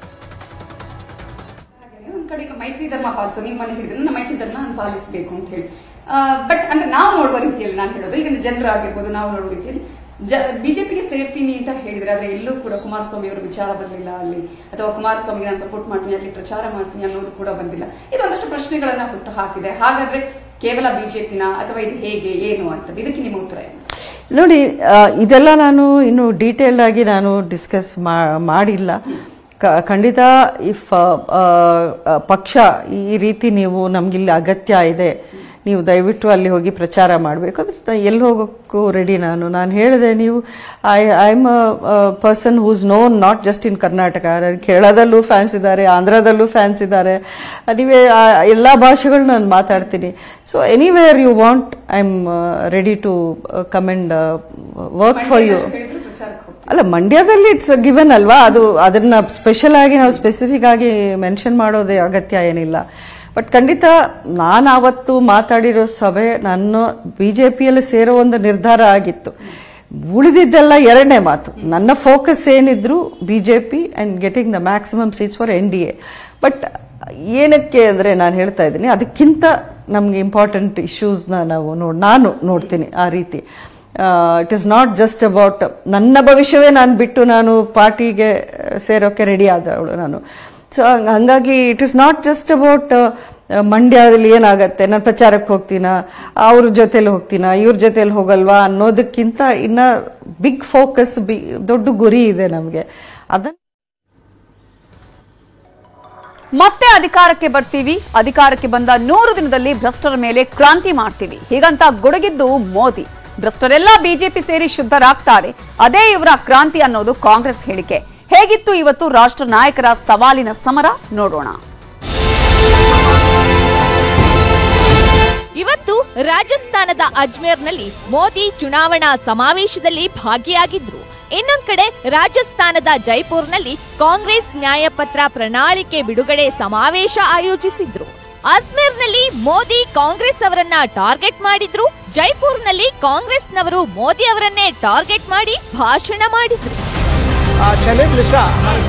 ಒಂದ್ ಕಡೆ ಈಗ ಮೈತ್ರಿ ಧರ್ಮ ಪಾಲಿಸೋ ನೀವು ಮನೆ ಹಿಡಿದ್ರೆ ನಮ್ಮ ಮೈತ್ರಿ ಧರ್ಮ ನಾನು ಪಾಲಿಸಬೇಕು ಅಂತ ಹೇಳಿ ಬಟ್ ಅಂದ್ರೆ ನಾವು ನೋಡುವ ರೀತಿಯಲ್ಲಿ ನಾನು ಹೇಳೋದು ಈಗ ಜನರಾಗಿರ್ಬೋದು ನಾವು ನೋಡುವ ರೀತಿಯಲ್ಲಿ ಬಿಜೆಪಿಗೆ ಸೇರ್ತೀನಿ ಅಂತ ಹೇಳಿದ್ರೆ ಆದ್ರೆ ಎಲ್ಲೂ ಕೂಡ ಕುಮಾರಸ್ವಾಮಿ ಅವರ ವಿಚಾರ ಬರಲಿಲ್ಲ ಅಲ್ಲಿ ಅಥವಾ ಕುಮಾರಸ್ವಾಮಿಗೆ ನಾನು ಸಪೋರ್ಟ್ ಮಾಡ್ತೀನಿ ಅಲ್ಲಿ ಪ್ರಚಾರ ಮಾಡ್ತೀನಿ ಅನ್ನೋದು ಕೂಡ ಬಂದಿಲ್ಲ ಇದು ಒಂದಷ್ಟು ಪ್ರಶ್ನೆಗಳನ್ನ ಹುಟ್ಟು ಹಾಕಿದೆ ಹಾಗಾದ್ರೆ ಕೇವಲ ಬಿಜೆಪಿನ ಅಥವಾ ಇದು ಹೇಗೆ ಏನು ಅಂತ ಇದಕ್ಕೆ ನಿಮ್ಮ ಉತ್ತರ ಏನು ನೋಡಿ ಆ, ಇದೆಲ್ಲ ನಾನು ಇನ್ನು ಡೀಟೇಲ್ಡ್ ಆಗಿ ನಾನು ಡಿಸ್ಕಸ್ ಮಾಡಿಲ್ಲ ಕ- ಖಂಡಿತ ಇಫ್ ಪಕ್ಷ ಈ ರೀತಿ ನೀವು ನಮ್ಗಿಲ್ಲಿ ಅಗತ್ಯ ಇದೆ ನೀವು ದಯವಿಟ್ಟು ಅಲ್ಲಿ ಹೋಗಿ ಪ್ರಚಾರ ಮಾಡಬೇಕು ಅಂದ್ರೆ ನಾ ಎಲ್ಲಿ ಹೋಗೋಕ್ಕೂ ರೆಡಿ ನಾನು ನಾನು ಹೇಳಿದೆ ನೀವು I I am a person who's known not just in Karnataka ಕೇರಳದಲ್ಲೂ ಫ್ಯಾನ್ಸ್ ಇದ್ದಾರೆ ಆಂಧ್ರದಲ್ಲೂ ಫ್ಯಾನ್ಸ್ ಇದ್ದಾರೆ ನೀವೇ ಎಲ್ಲ ಭಾಷೆಗಳು ನಾನು ಮಾತಾಡ್ತೀನಿ so anywhere you want I am ready to come and work for you ಹೇಳಿದ್ರು ಪ್ರಚಾರಕ್ಕೆ ಹೋಗ್ತೀನಿ ಅಲ್ಲ ಮಂಡ್ಯದಲ್ಲಿ ಇಟ್ಸ್ ಗಿವನ್ ಅಲ್ವಾ ಅದು ಅದನ್ನ ಸ್ಪೆಷಲ್ ಆಗಿ ನಾವು ಸ್ಪೆಸಿಫಿಕ್ ಆಗಿ ಮೆನ್ಷನ್ ಮಾಡೋದೇ ಅಗತ್ಯ ಏನಿಲ್ಲ ಬಟ್ ಖಂಡಿತ ನಾನು ಆವತ್ತು ಮಾತಾಡಿರೋ ಸಭೆ ನನ್ನ ಬಿಜೆಪಿಯಲ್ಲಿ ಸೇರೋ ಒಂದು ನಿರ್ಧಾರ ಆಗಿತ್ತು ಉಳಿದಿದ್ದೆಲ್ಲ ಎರಡನೇ ಮಾತು ನನ್ನ ಫೋಕಸ್ ಏನಿದ್ರು BJP and getting the maximum seats for N D A but ಏನಕ್ಕೆ ಅಂದರೆ ನಾನು ಹೇಳ್ತಾ ಇದ್ದೀನಿ ಅದಕ್ಕಿಂತ ನಮಗೆ ಇಂಪಾರ್ಟೆಂಟ್ ಇಶ್ಯೂಸ್ನ ನಾವು ನೋಡ್ ನಾನು ನೋಡ್ತೀನಿ ಆ ರೀತಿ it is not just about ನನ್ನ ಭವಿಷ್ಯವೇ ನಾನು ಬಿಟ್ಟು ನಾನು ಪಾರ್ಟಿಗೆ ಸೇರೋಕೆ ರೆಡಿ ಆದವಳು ನಾನು ಸೊ ಹಂಗಾಗಿ it is not just about ಮಂಡ್ಯದಲ್ಲಿ ಏನಾಗತ್ತೆ ನಾನು ಪ್ರಚಾರಕ್ಕೆ ಹೋಗ್ತೀನಾ ಅವ್ರ ಜೊತೆಲಿ ಹೋಗ್ತೀನಾ ಇವ್ರ ಜೊತೆಲಿ ಹೋಗಲ್ವಾ ಅನ್ನೋದಕ್ಕಿಂತ ಇನ್ನ ಬಿಗ್ ಫೋಕಸ್ ಬಿ ದೊಡ್ಡ ಗುರಿ ಇದೆ ನಮಗೆ ಅದನ್ನ ಮತ್ತೆ ಅಧಿಕಾರಕ್ಕೆ ಬರ್ತೀವಿ ಅಧಿಕಾರಕ್ಕೆ ಬಂದ ನೂರು ದಿನದಲ್ಲಿ ಭ್ರಷ್ಟರ ಮೇಲೆ ಕ್ರಾಂತಿ ಮಾಡ್ತೀವಿ ಹೀಗಂತ ಗುಡುಗಿದ್ದು ಮೋದಿ ಭ್ರಷ್ಟರೆಲ್ಲ ಬಿಜೆಪಿ ಸೇರಿ ಶುದ್ಧರಾಗ್ತಾರೆ ಅದೇ ಇವರ ಕ್ರಾಂತಿ ಅನ್ನೋದು ಕಾಂಗ್ರೆಸ್ ಹೇಳಿಕೆ ಹೇಗಿತ್ತು ಇವತ್ತು ರಾಷ್ಟ್ರ ನಾಯಕರ ಸವಾಲಿನ ಸಮರ ನೋಡೋಣ ಇವತ್ತು ರಾಜಸ್ಥಾನದ ಅಜ್ಮೇರ್ನಲ್ಲಿ ಮೋದಿ ಚುನಾವಣಾ ಸಮಾವೇಶದಲ್ಲಿ ಭಾಗಿಯಾಗಿದ್ರು ಇನ್ನೊಂದ್ ಕಡೆ ರಾಜಸ್ಥಾನದ ಜೈಪುರ್ನಲ್ಲಿ ಕಾಂಗ್ರೆಸ್ ನ್ಯಾಯಪತ್ರ ಪ್ರಣಾಳಿಕೆ ಬಿಡುಗಡೆ ಸಮಾವೇಶ ಆಯೋಜಿಸಿದ್ರು ಅಜ್ಮೇರ್ನಲ್ಲಿ ಮೋದಿ ಕಾಂಗ್ರೆಸ್ ಅವರನ್ನ ಟಾರ್ಗೆಟ್ ಮಾಡಿದ್ರು ಜೈಪುರ್ನಲ್ಲಿ ಕಾಂಗ್ರೆಸ್ನವರು ಮೋದಿ ಅವರನ್ನೇ ಟಾರ್ಗೆಟ್ ಮಾಡಿ ಭಾಷಣ ಮಾಡಿದ್ರು ಶೈಲೇಂದ್ರ ಮಿಶ್ರಾ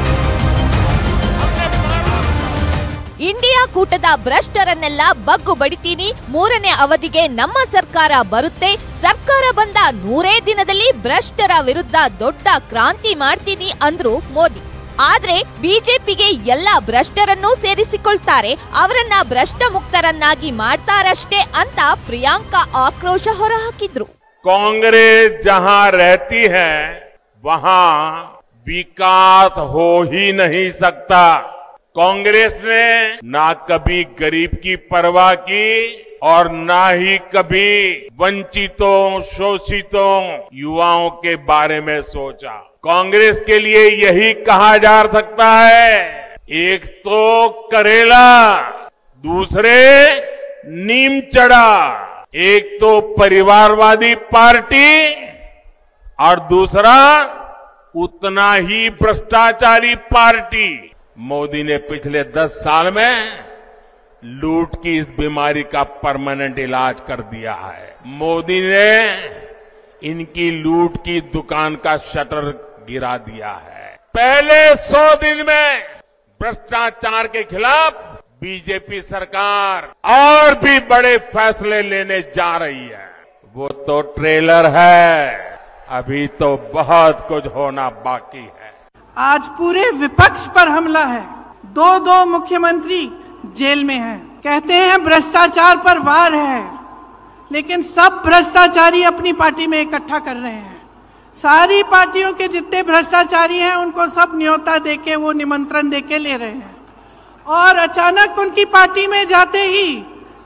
ಇಂಡಿಯಾ ಕೂಟದ ಭ್ರಷ್ಟರನ್ನೆಲ್ಲ ಬಗ್ಗು ಬಡಿತೀನಿ ಮೂರನೇ ಅವಧಿಗೆ ನಮ್ಮ ಸರ್ಕಾರ ಬರುತ್ತೆ ಸರ್ಕಾರ ಬಂದ ನೂರೇ ದಿನದಲ್ಲಿ ಭ್ರಷ್ಟರ ವಿರುದ್ಧ ದೊಡ್ಡ ಕ್ರಾಂತಿ ಮಾಡ್ತೀನಿ ಅಂದ್ರು ಮೋದಿ ಆದ್ರೆ ಬಿಜೆಪಿಗೆ ಎಲ್ಲ ಭ್ರಷ್ಟರನ್ನೂ ಸೇರಿಸಿಕೊಳ್ತಾರೆ ಅವರನ್ನ ಭ್ರಷ್ಟ ಮುಕ್ತರನ್ನಾಗಿ ಮಾಡ್ತಾರಷ್ಟೇ ಅಂತ ಪ್ರಿಯಾಂಕಾ ಆಕ್ರೋಶ ಹೊರಹಾಕಿದ್ರು कांग्रेस जहां रहती है वहां विकास हो ही नहीं सकता कांग्रेस ने ना कभी गरीब की परवाह की और ना ही कभी वंचितों शोषितों युवाओं के बारे में सोचा कांग्रेस के लिए यही कहा जा सकता है एक तो करेला दूसरे नीम चढ़ा एक तो परिवारवादी पार्टी और दूसरा उतना ही भ्रष्टाचारी पार्टी मोदी ने पिछले दस साल में लूट की इस बीमारी का परमानेंट इलाज कर दिया है मोदी ने इनकी लूट की दुकान का शटर गिरा दिया है पहले सौ दिन में भ्रष्टाचार के खिलाफ बीजेपी सरकार और भी बड़े फैसले लेने जा रही है वो तो ट्रेलर है अभी तो बहुत कुछ होना बाकी है आज पूरे विपक्ष पर हमला है दो दो मुख्यमंत्री जेल में हैं कहते हैं भ्रष्टाचार पर वार है लेकिन सब भ्रष्टाचारी अपनी पार्टी में इकट्ठा कर रहे हैं सारी पार्टियों के जितने भ्रष्टाचारी हैं उनको सब न्योता देके वो निमंत्रण देके ले रहे हैं और अचानक उनकी पार्टी में जाते ही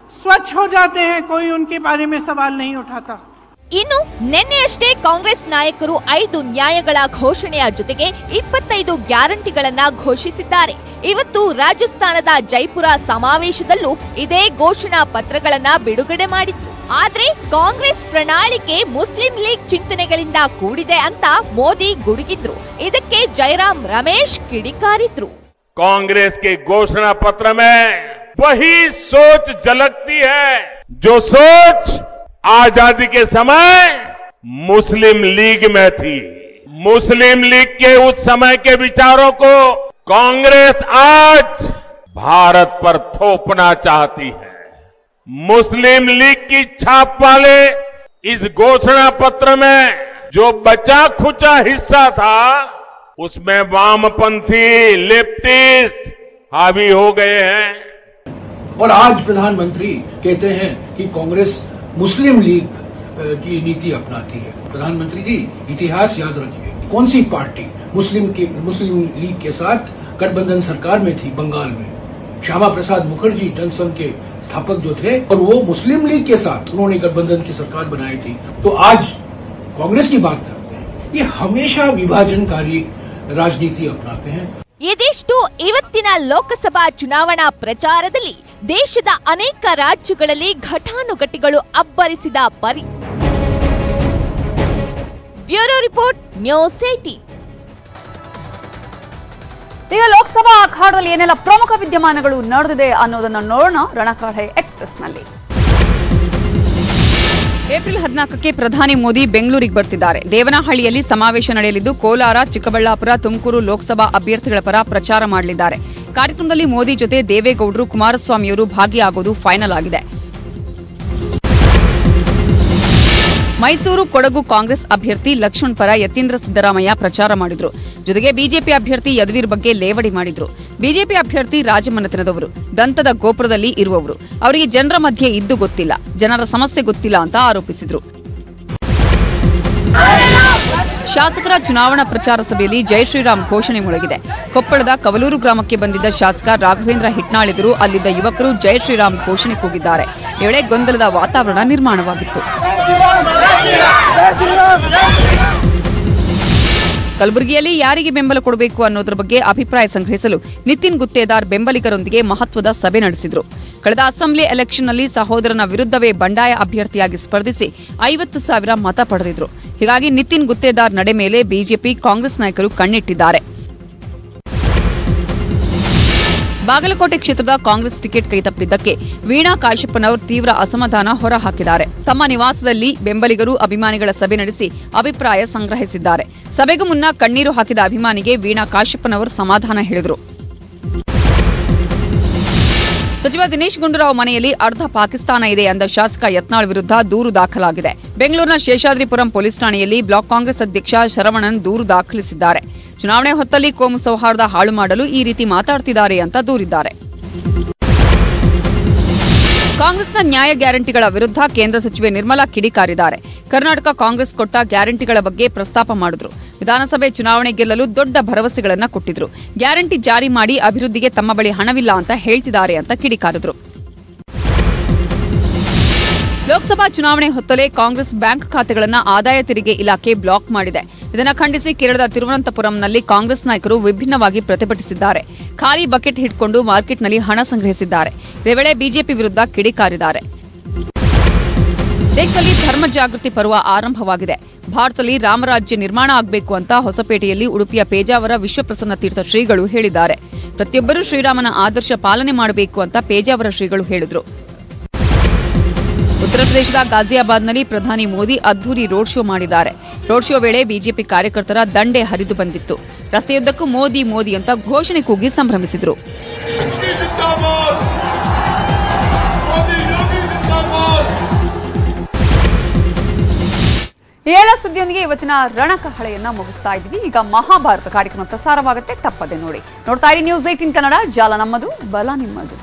स्वच्छ हो जाते हैं कोई उनके बारे में सवाल नहीं उठाता ಇನ್ನು ನಿನ್ನೆಯಷ್ಟೇ ಕಾಂಗ್ರೆಸ್ ನಾಯಕರು ಐದು ನ್ಯಾಯಗಳ ಘೋಷಣೆಯ ಜೊತೆಗೆ ಇಪ್ಪತ್ತೈದು ಗ್ಯಾರಂಟಿಗಳನ್ನ ಘೋಷಿಸಿದ್ದಾರೆ ಇವತ್ತು ರಾಜಸ್ಥಾನದ ಜೈಪುರ ಸಮಾವೇಶದಲ್ಲೂ ಇದೇ ಘೋಷಣಾ ಪತ್ರಗಳನ್ನ ಬಿಡುಗಡೆ ಮಾಡಿದ್ರು ಆದ್ರೆ ಕಾಂಗ್ರೆಸ್ ಪ್ರಣಾಳಿಕೆ ಮುಸ್ಲಿಂ ಲೀಗ್ ಚಿಂತನೆಗಳಿಂದ ಕೂಡಿದೆ ಅಂತ ಮೋದಿ ಗುಡುಗಿದ್ರು ಇದಕ್ಕೆ ಜಯರಾಮ್ ರಮೇಶ್ ಕಿಡಿಕಾರಿದ್ರು कांग्रेस के घोषणा पत्र में वही सोच झलकती है जो सोच आजादी के समय मुस्लिम लीग में थी मुस्लिम लीग के उस समय के विचारों को कांग्रेस आज भारत पर थोपना चाहती है मुस्लिम लीग की छाप वाले इस घोषणा पत्र में जो बचा खुचा हिस्सा था उसमें वामपंथी लेफ्टिस्ट हावी हो गए हैं और आज प्रधानमंत्री कहते हैं कि कांग्रेस मुस्लिम लीग अ, की नीति अपनाती है प्रधानमंत्री जी इतिहास याद रखिए कौन सी पार्टी मुस्लिम के मुस्लिम लीग के साथ गठबंधन सरकार में थी बंगाल में श्यामा प्रसाद मुखर्जी जनसंघ के स्थापक जो थे और वो मुस्लिम लीग के साथ उन्होंने गठबंधन की सरकार बनाई थी तो आज कांग्रेस की बात करते हैं ये हमेशा विभाजनकारी राजनीति अपनाते हैं ಇದಿಷ್ಟು ಇವತ್ತಿನ ಲೋಕಸಭಾ ಚುನಾವಣಾ ಪ್ರಚಾರದಲ್ಲಿ ದೇಶದ ಅನೇಕ ರಾಜ್ಯಗಳಲ್ಲಿ ಘಟಾನುಘಟಿಗಳು ಅಬ್ಬರಿಸಿದ ಪರಿ ಬ್ಯೂರೋ ರಿಪೋರ್ಟ್ ನ್ಯೂಸ್ ಏಟಿ ಈಗ ಲೋಕಸಭಾ ಅಖಾಡದಲ್ಲಿ ಏನೆಲ್ಲ ಪ್ರಮುಖ ವಿದ್ಯಮಾನಗಳು ನಡೆದಿದೆ ಅನ್ನೋದನ್ನ ನೋಡೋಣ ರಣಕಾಳೆ ಎಕ್ಸ್ಪ್ರೆಸ್ ನಲ್ಲಿ ಏಪ್ರಿಲ್ ಹದಿನಾಲ್ಕಕ್ಕೆ ಪ್ರಧಾನಿ ಮೋದಿ ಬೆಂಗಳೂರಿಗೆ ಬರ್ತಿದ್ದಾರೆ ದೇವನಹಳ್ಳಿಯಲ್ಲಿ ಸಮಾವೇಶ ನಡೆಯಲಿದ್ದು ಕೋಲಾರ ಚಿಕ್ಕಬಳ್ಳಾಪುರ ತುಮಕೂರು ಲೋಕಸಭಾ ಅಭ್ಯರ್ಥಿಗಳ ಪರ ಪ್ರಚಾರ ಮಾಡಲಿದ್ದಾರೆ ಕಾರ್ಯಕ್ರಮದಲ್ಲಿ ಮೋದಿ ಜೊತೆ ದೇವೇಗೌಡರು ಕುಮಾರಸ್ವಾಮಿಯವರು ಭಾಗಿಯಾಗೋದು ಫೈನಲ್ ಆಗಿದೆ ಮೈಸೂರು ಕೊಡಗು ಕಾಂಗ್ರೆಸ್ ಅಭ್ಯರ್ಥಿ ಲಕ್ಷ್ಮಣ್ ಪರ ಯತೀಂದ್ರ ಸಿದ್ದರಾಮಯ್ಯ ಪ್ರಚಾರ ಮಾಡಿದ್ರು ಜೊತೆಗೆ ಬಿಜೆಪಿ ಅಭ್ಯರ್ಥಿ ಯದುವೀರ್ ಬಗ್ಗೆ ಲೇವಡಿ ಮಾಡಿದ್ರು ಬಿಜೆಪಿ ಅಭ್ಯರ್ಥಿ ರಾಜಮನೆತನದವರು ದಂತದ ಗೋಪುರದಲ್ಲಿ ಇರುವವರು ಅವರಿಗೆ ಜನರ ಮಧ್ಯೆ ಇದ್ದು ಗೊತ್ತಿಲ್ಲ ಜನರ ಸಮಸ್ಯೆ ಗೊತ್ತಿಲ್ಲ ಅಂತ ಆರೋಪಿಸಿದ್ರು ಶಾಸಕರ ಚುನಾವಣಾ ಪ್ರಚಾರ ಸಭೆಯಲ್ಲಿ ಜೈ ಶ್ರೀರಾಮ್ ಘೋಷಣೆ ಮೊಳಗಿದೆ ಕೊಪ್ಪಳದ ಕವಲೂರು ಗ್ರಾಮಕ್ಕೆ ಬಂದಿದ್ದ ಶಾಸಕ ರಾಘವೇಂದ್ರ ಹಿಟ್ನಾಳಿದರು ಅಲ್ಲಿದ್ದ ಯುವಕರು ಜೈ ಶ್ರೀರಾಮ್ ಘೋಷಣೆ ಕೂಗಿದ್ದಾರೆ ಈ ವೇಳೆ ಗೊಂದಲದ ವಾತಾವರಣ ನಿರ್ಮಾಣವಾಗಿತ್ತು ಕಲಬುರಗಿಯಲ್ಲಿ ಯಾರಿಗೆ ಬೆಂಬಲ ಕೊಡಬೇಕು ಅನ್ನೋದರ ಬಗ್ಗೆ ಅಭಿಪ್ರಾಯ ಸಂಗ್ರಹಿಸಲು ನಿತಿನ್ ಗುತ್ತೇದಾರ್ ಬೆಂಬಲಿಗರೊಂದಿಗೆ ಮಹತ್ವದ ಸಭೆ ನಡೆಸಿದ್ರು ಕಳೆದ ಅಸೆಂಬ್ಲಿ ಎಲೆಕ್ಷನ್ನಲ್ಲಿ ಸಹೋದರನ ವಿರುದ್ಧವೇ ಬಂಡಾಯ ಅಭ್ಯರ್ಥಿಯಾಗಿ ಸ್ಪರ್ಧಿಸಿ ಐವತ್ತು ಸಾವಿರ ಮತ ಪಡೆದಿದ್ರು ಹೀಗಾಗಿ ನಿತಿನ್ ಗುತ್ತೇದಾರ್ ನಡೆ ಮೇಲೆ ಬಿಜೆಪಿ ಕಾಂಗ್ರೆಸ್ ನಾಯಕರು ಕಣ್ಣಿಟ್ಟಿದ್ದಾರೆ ಬಾಗಲಕೋಟೆ ಕ್ಷೇತ್ರದ ಕಾಂಗ್ರೆಸ್ ಟಿಕೆಟ್ ಕೈತಪ್ಪಿದ್ದಕ್ಕೆ ವೀಣಾ ಕಾಶಪ್ಪನವರು ತೀವ್ರ ಅಸಮಾಧಾನ ಹೊರಹಾಕಿದ್ದಾರೆ ತಮ್ಮ ನಿವಾಸದಲ್ಲಿ ಬೆಂಬಲಿಗರು ಅಭಿಮಾನಿಗಳ ಸಭೆ ನಡೆಸಿ ಅಭಿಪ್ರಾಯ ಸಂಗ್ರಹಿಸಿದ್ದಾರೆ ಸಭೆಗೂ ಮುನ್ನ ಕಣ್ಣೀರು ಹಾಕಿದ ಅಭಿಮಾನಿಗೆ ವೀಣಾ ಕಾಶಪ್ಪನವರು ಸಮಾಧಾನ ಹೇಳಿದರು ಸಚಿವ ದಿನೇಶ್ ಗುಂಡೂರಾವ್ ಮನೆಯಲ್ಲಿ ಅರ್ಧ ಪಾಕಿಸ್ತಾನ ಇದೆ ಎಂದ ಶಾಸಕ ಯತ್ನಾಳ್ ವಿರುದ್ಧ ದೂರು ದಾಖಲಾಗಿದೆ ಬೆಂಗಳೂರಿನ ಶೇಷಾದ್ರಿಪುರಂ ಪೊಲೀಸ್ ಠಾಣೆಯಲ್ಲಿ ಬ್ಲಾಕ್ ಕಾಂಗ್ರೆಸ್ ಅಧ್ಯಕ್ಷ ಶರವಣನ್ ದೂರು ದಾಖಲಿಸಿದ್ದಾರೆ ಚುನಾವಣೆ ಹೊತ್ತಲ್ಲಿ ಕೋಮು ಸೌಹಾರ್ದ ಹಾಳು ಮಾಡಲು ಈ ರೀತಿ ಮಾತಾಡ್ತಿದ್ದಾರೆ ಅಂತ ದೂರಿದ್ದಾರೆ ಕಾಂಗ್ರೆಸ್ನ ನ್ಯಾಯ ಗ್ಯಾರಂಟಿಗಳ ವಿರುದ್ಧ ಕೇಂದ್ರ ಸಚಿವೆ ನಿರ್ಮಲಾ ಕಿಡಿಕಾರಿದ್ದಾರೆ ಕರ್ನಾಟಕ ಕಾಂಗ್ರೆಸ್ ಕೊಟ್ಟ ಗ್ಯಾರಂಟಿಗಳ ಬಗ್ಗೆ ಪ್ರಸ್ತಾಪ ಮಾಡಿದ್ರು ವಿಧಾನಸಭೆ ಚುನಾವಣೆ ಗೆಲ್ಲಲು ದೊಡ್ಡ ಭರವಸೆಗಳನ್ನ ಕೊಟ್ಟಿದ್ರು ಗ್ಯಾರಂಟಿ ಜಾರಿ ಮಾಡಿ ಅಭಿವೃದ್ಧಿಗೆ ತಮ್ಮ ಬಳಿ ಹಣವಿಲ್ಲ ಅಂತ ಹೇಳ್ತಿದ್ದಾರೆ ಅಂತ ಕಿಡಿಕಾರಿದ್ರು ಲೋಕಸಭಾ ಚುನಾವಣೆ ಹೊತ್ತಲೇ ಕಾಂಗ್ರೆಸ್ ಬ್ಯಾಂಕ್ ಖಾತೆಗಳನ್ನು ಆದಾಯ ತೆರಿಗೆ ಇಲಾಖೆ ಬ್ಲಾಕ್ ಮಾಡಿದೆ ಇದನ್ನು ಖಂಡಿಸಿ ಕೇರಳದ ತಿರುವನಂತಪುರಂನಲ್ಲಿ ಕಾಂಗ್ರೆಸ್ ನಾಯಕರು ವಿಭಿನ್ನವಾಗಿ ಪ್ರತಿಭಟಿಸಿದ್ದಾರೆ ಖಾಲಿ ಬಕೆಟ್ ಹಿಡ್ಕೊಂಡು ಮಾರ್ಕೆಟ್ನಲ್ಲಿ ಹಣ ಸಂಗ್ರಹಿಸಿದ್ದಾರೆ ಇದೇ ವೇಳೆ ಬಿಜೆಪಿ ವಿರುದ್ಧ ಕಿಡಿಕಾರಿದ್ದಾರೆ ದೇಶದಲ್ಲಿ ಧರ್ಮ ಜಾಗೃತಿ ಪರ್ವ ಆರಂಭವಾಗಿದೆ ಭಾರತದಲ್ಲಿ ರಾಮರಾಜ್ಯ ನಿರ್ಮಾಣ ಆಗಬೇಕು ಅಂತ ಹೊಸಪೇಟೆಯಲ್ಲಿ ಉಡುಪಿಯ ಪೇಜಾವರ ವಿಶ್ವಪ್ರಸನ್ನ ತೀರ್ಥ ಶ್ರೀಗಳು ಹೇಳಿದ್ದಾರೆ ಪ್ರತಿಯೊಬ್ಬರೂ ಶ್ರೀರಾಮನ ಆದರ್ಶ ಪಾಲನೆ ಮಾಡಬೇಕು ಅಂತ ಪೇಜಾವರ ಶ್ರೀಗಳು ಹೇಳಿದರು ಉತ್ತರ ಪ್ರದೇಶದ ಗಾಜಿಯಾಬಾದ್ನಲ್ಲಿ ಪ್ರಧಾನಿ ಮೋದಿ ಅದ್ದೂರಿ ರೋಡ್ ಶೋ ಮಾಡಿದ್ದಾರೆ ರೋಡ್ ಶೋ ವೇಳೆ ಬಿಜೆಪಿ ಕಾರ್ಯಕರ್ತರ ದಂಡೆ ಹರಿದು ಬಂದಿತ್ತು ರಸ್ತೆಯುದ್ದಕ್ಕೂ ಮೋದಿ ಮೋದಿ ಅಂತ ಘೋಷಣೆ ಕೂಗಿ ಸಂಭ್ರಮಿಸಿದ್ರು ಈ ಎಲ್ಲ ಸುದ್ದಿಯೊಂದಿಗೆ ಇವತ್ತಿನ ರಣಕಹಳೆಯನ್ನ ಮುಗಿಸ್ತಾ ಇದ್ವಿ ಈಗ ಮಹಾಭಾರತ ಕಾರ್ಯಕ್ರಮ ಪ್ರಸಾರವಾಗುತ್ತೆ ತಪ್ಪದೆ ನೋಡಿ ನೋಡ್ತಾ ಇರಿ ನ್ಯೂಸ್ ಏಟಿನ್ ಕನ್ನಡ ಜಾಲ ನಮ್ಮದು ಬಲ ನಿಮ್ಮದು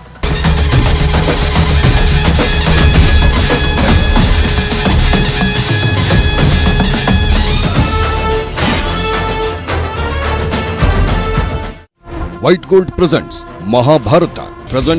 white gold presents Mahabharata present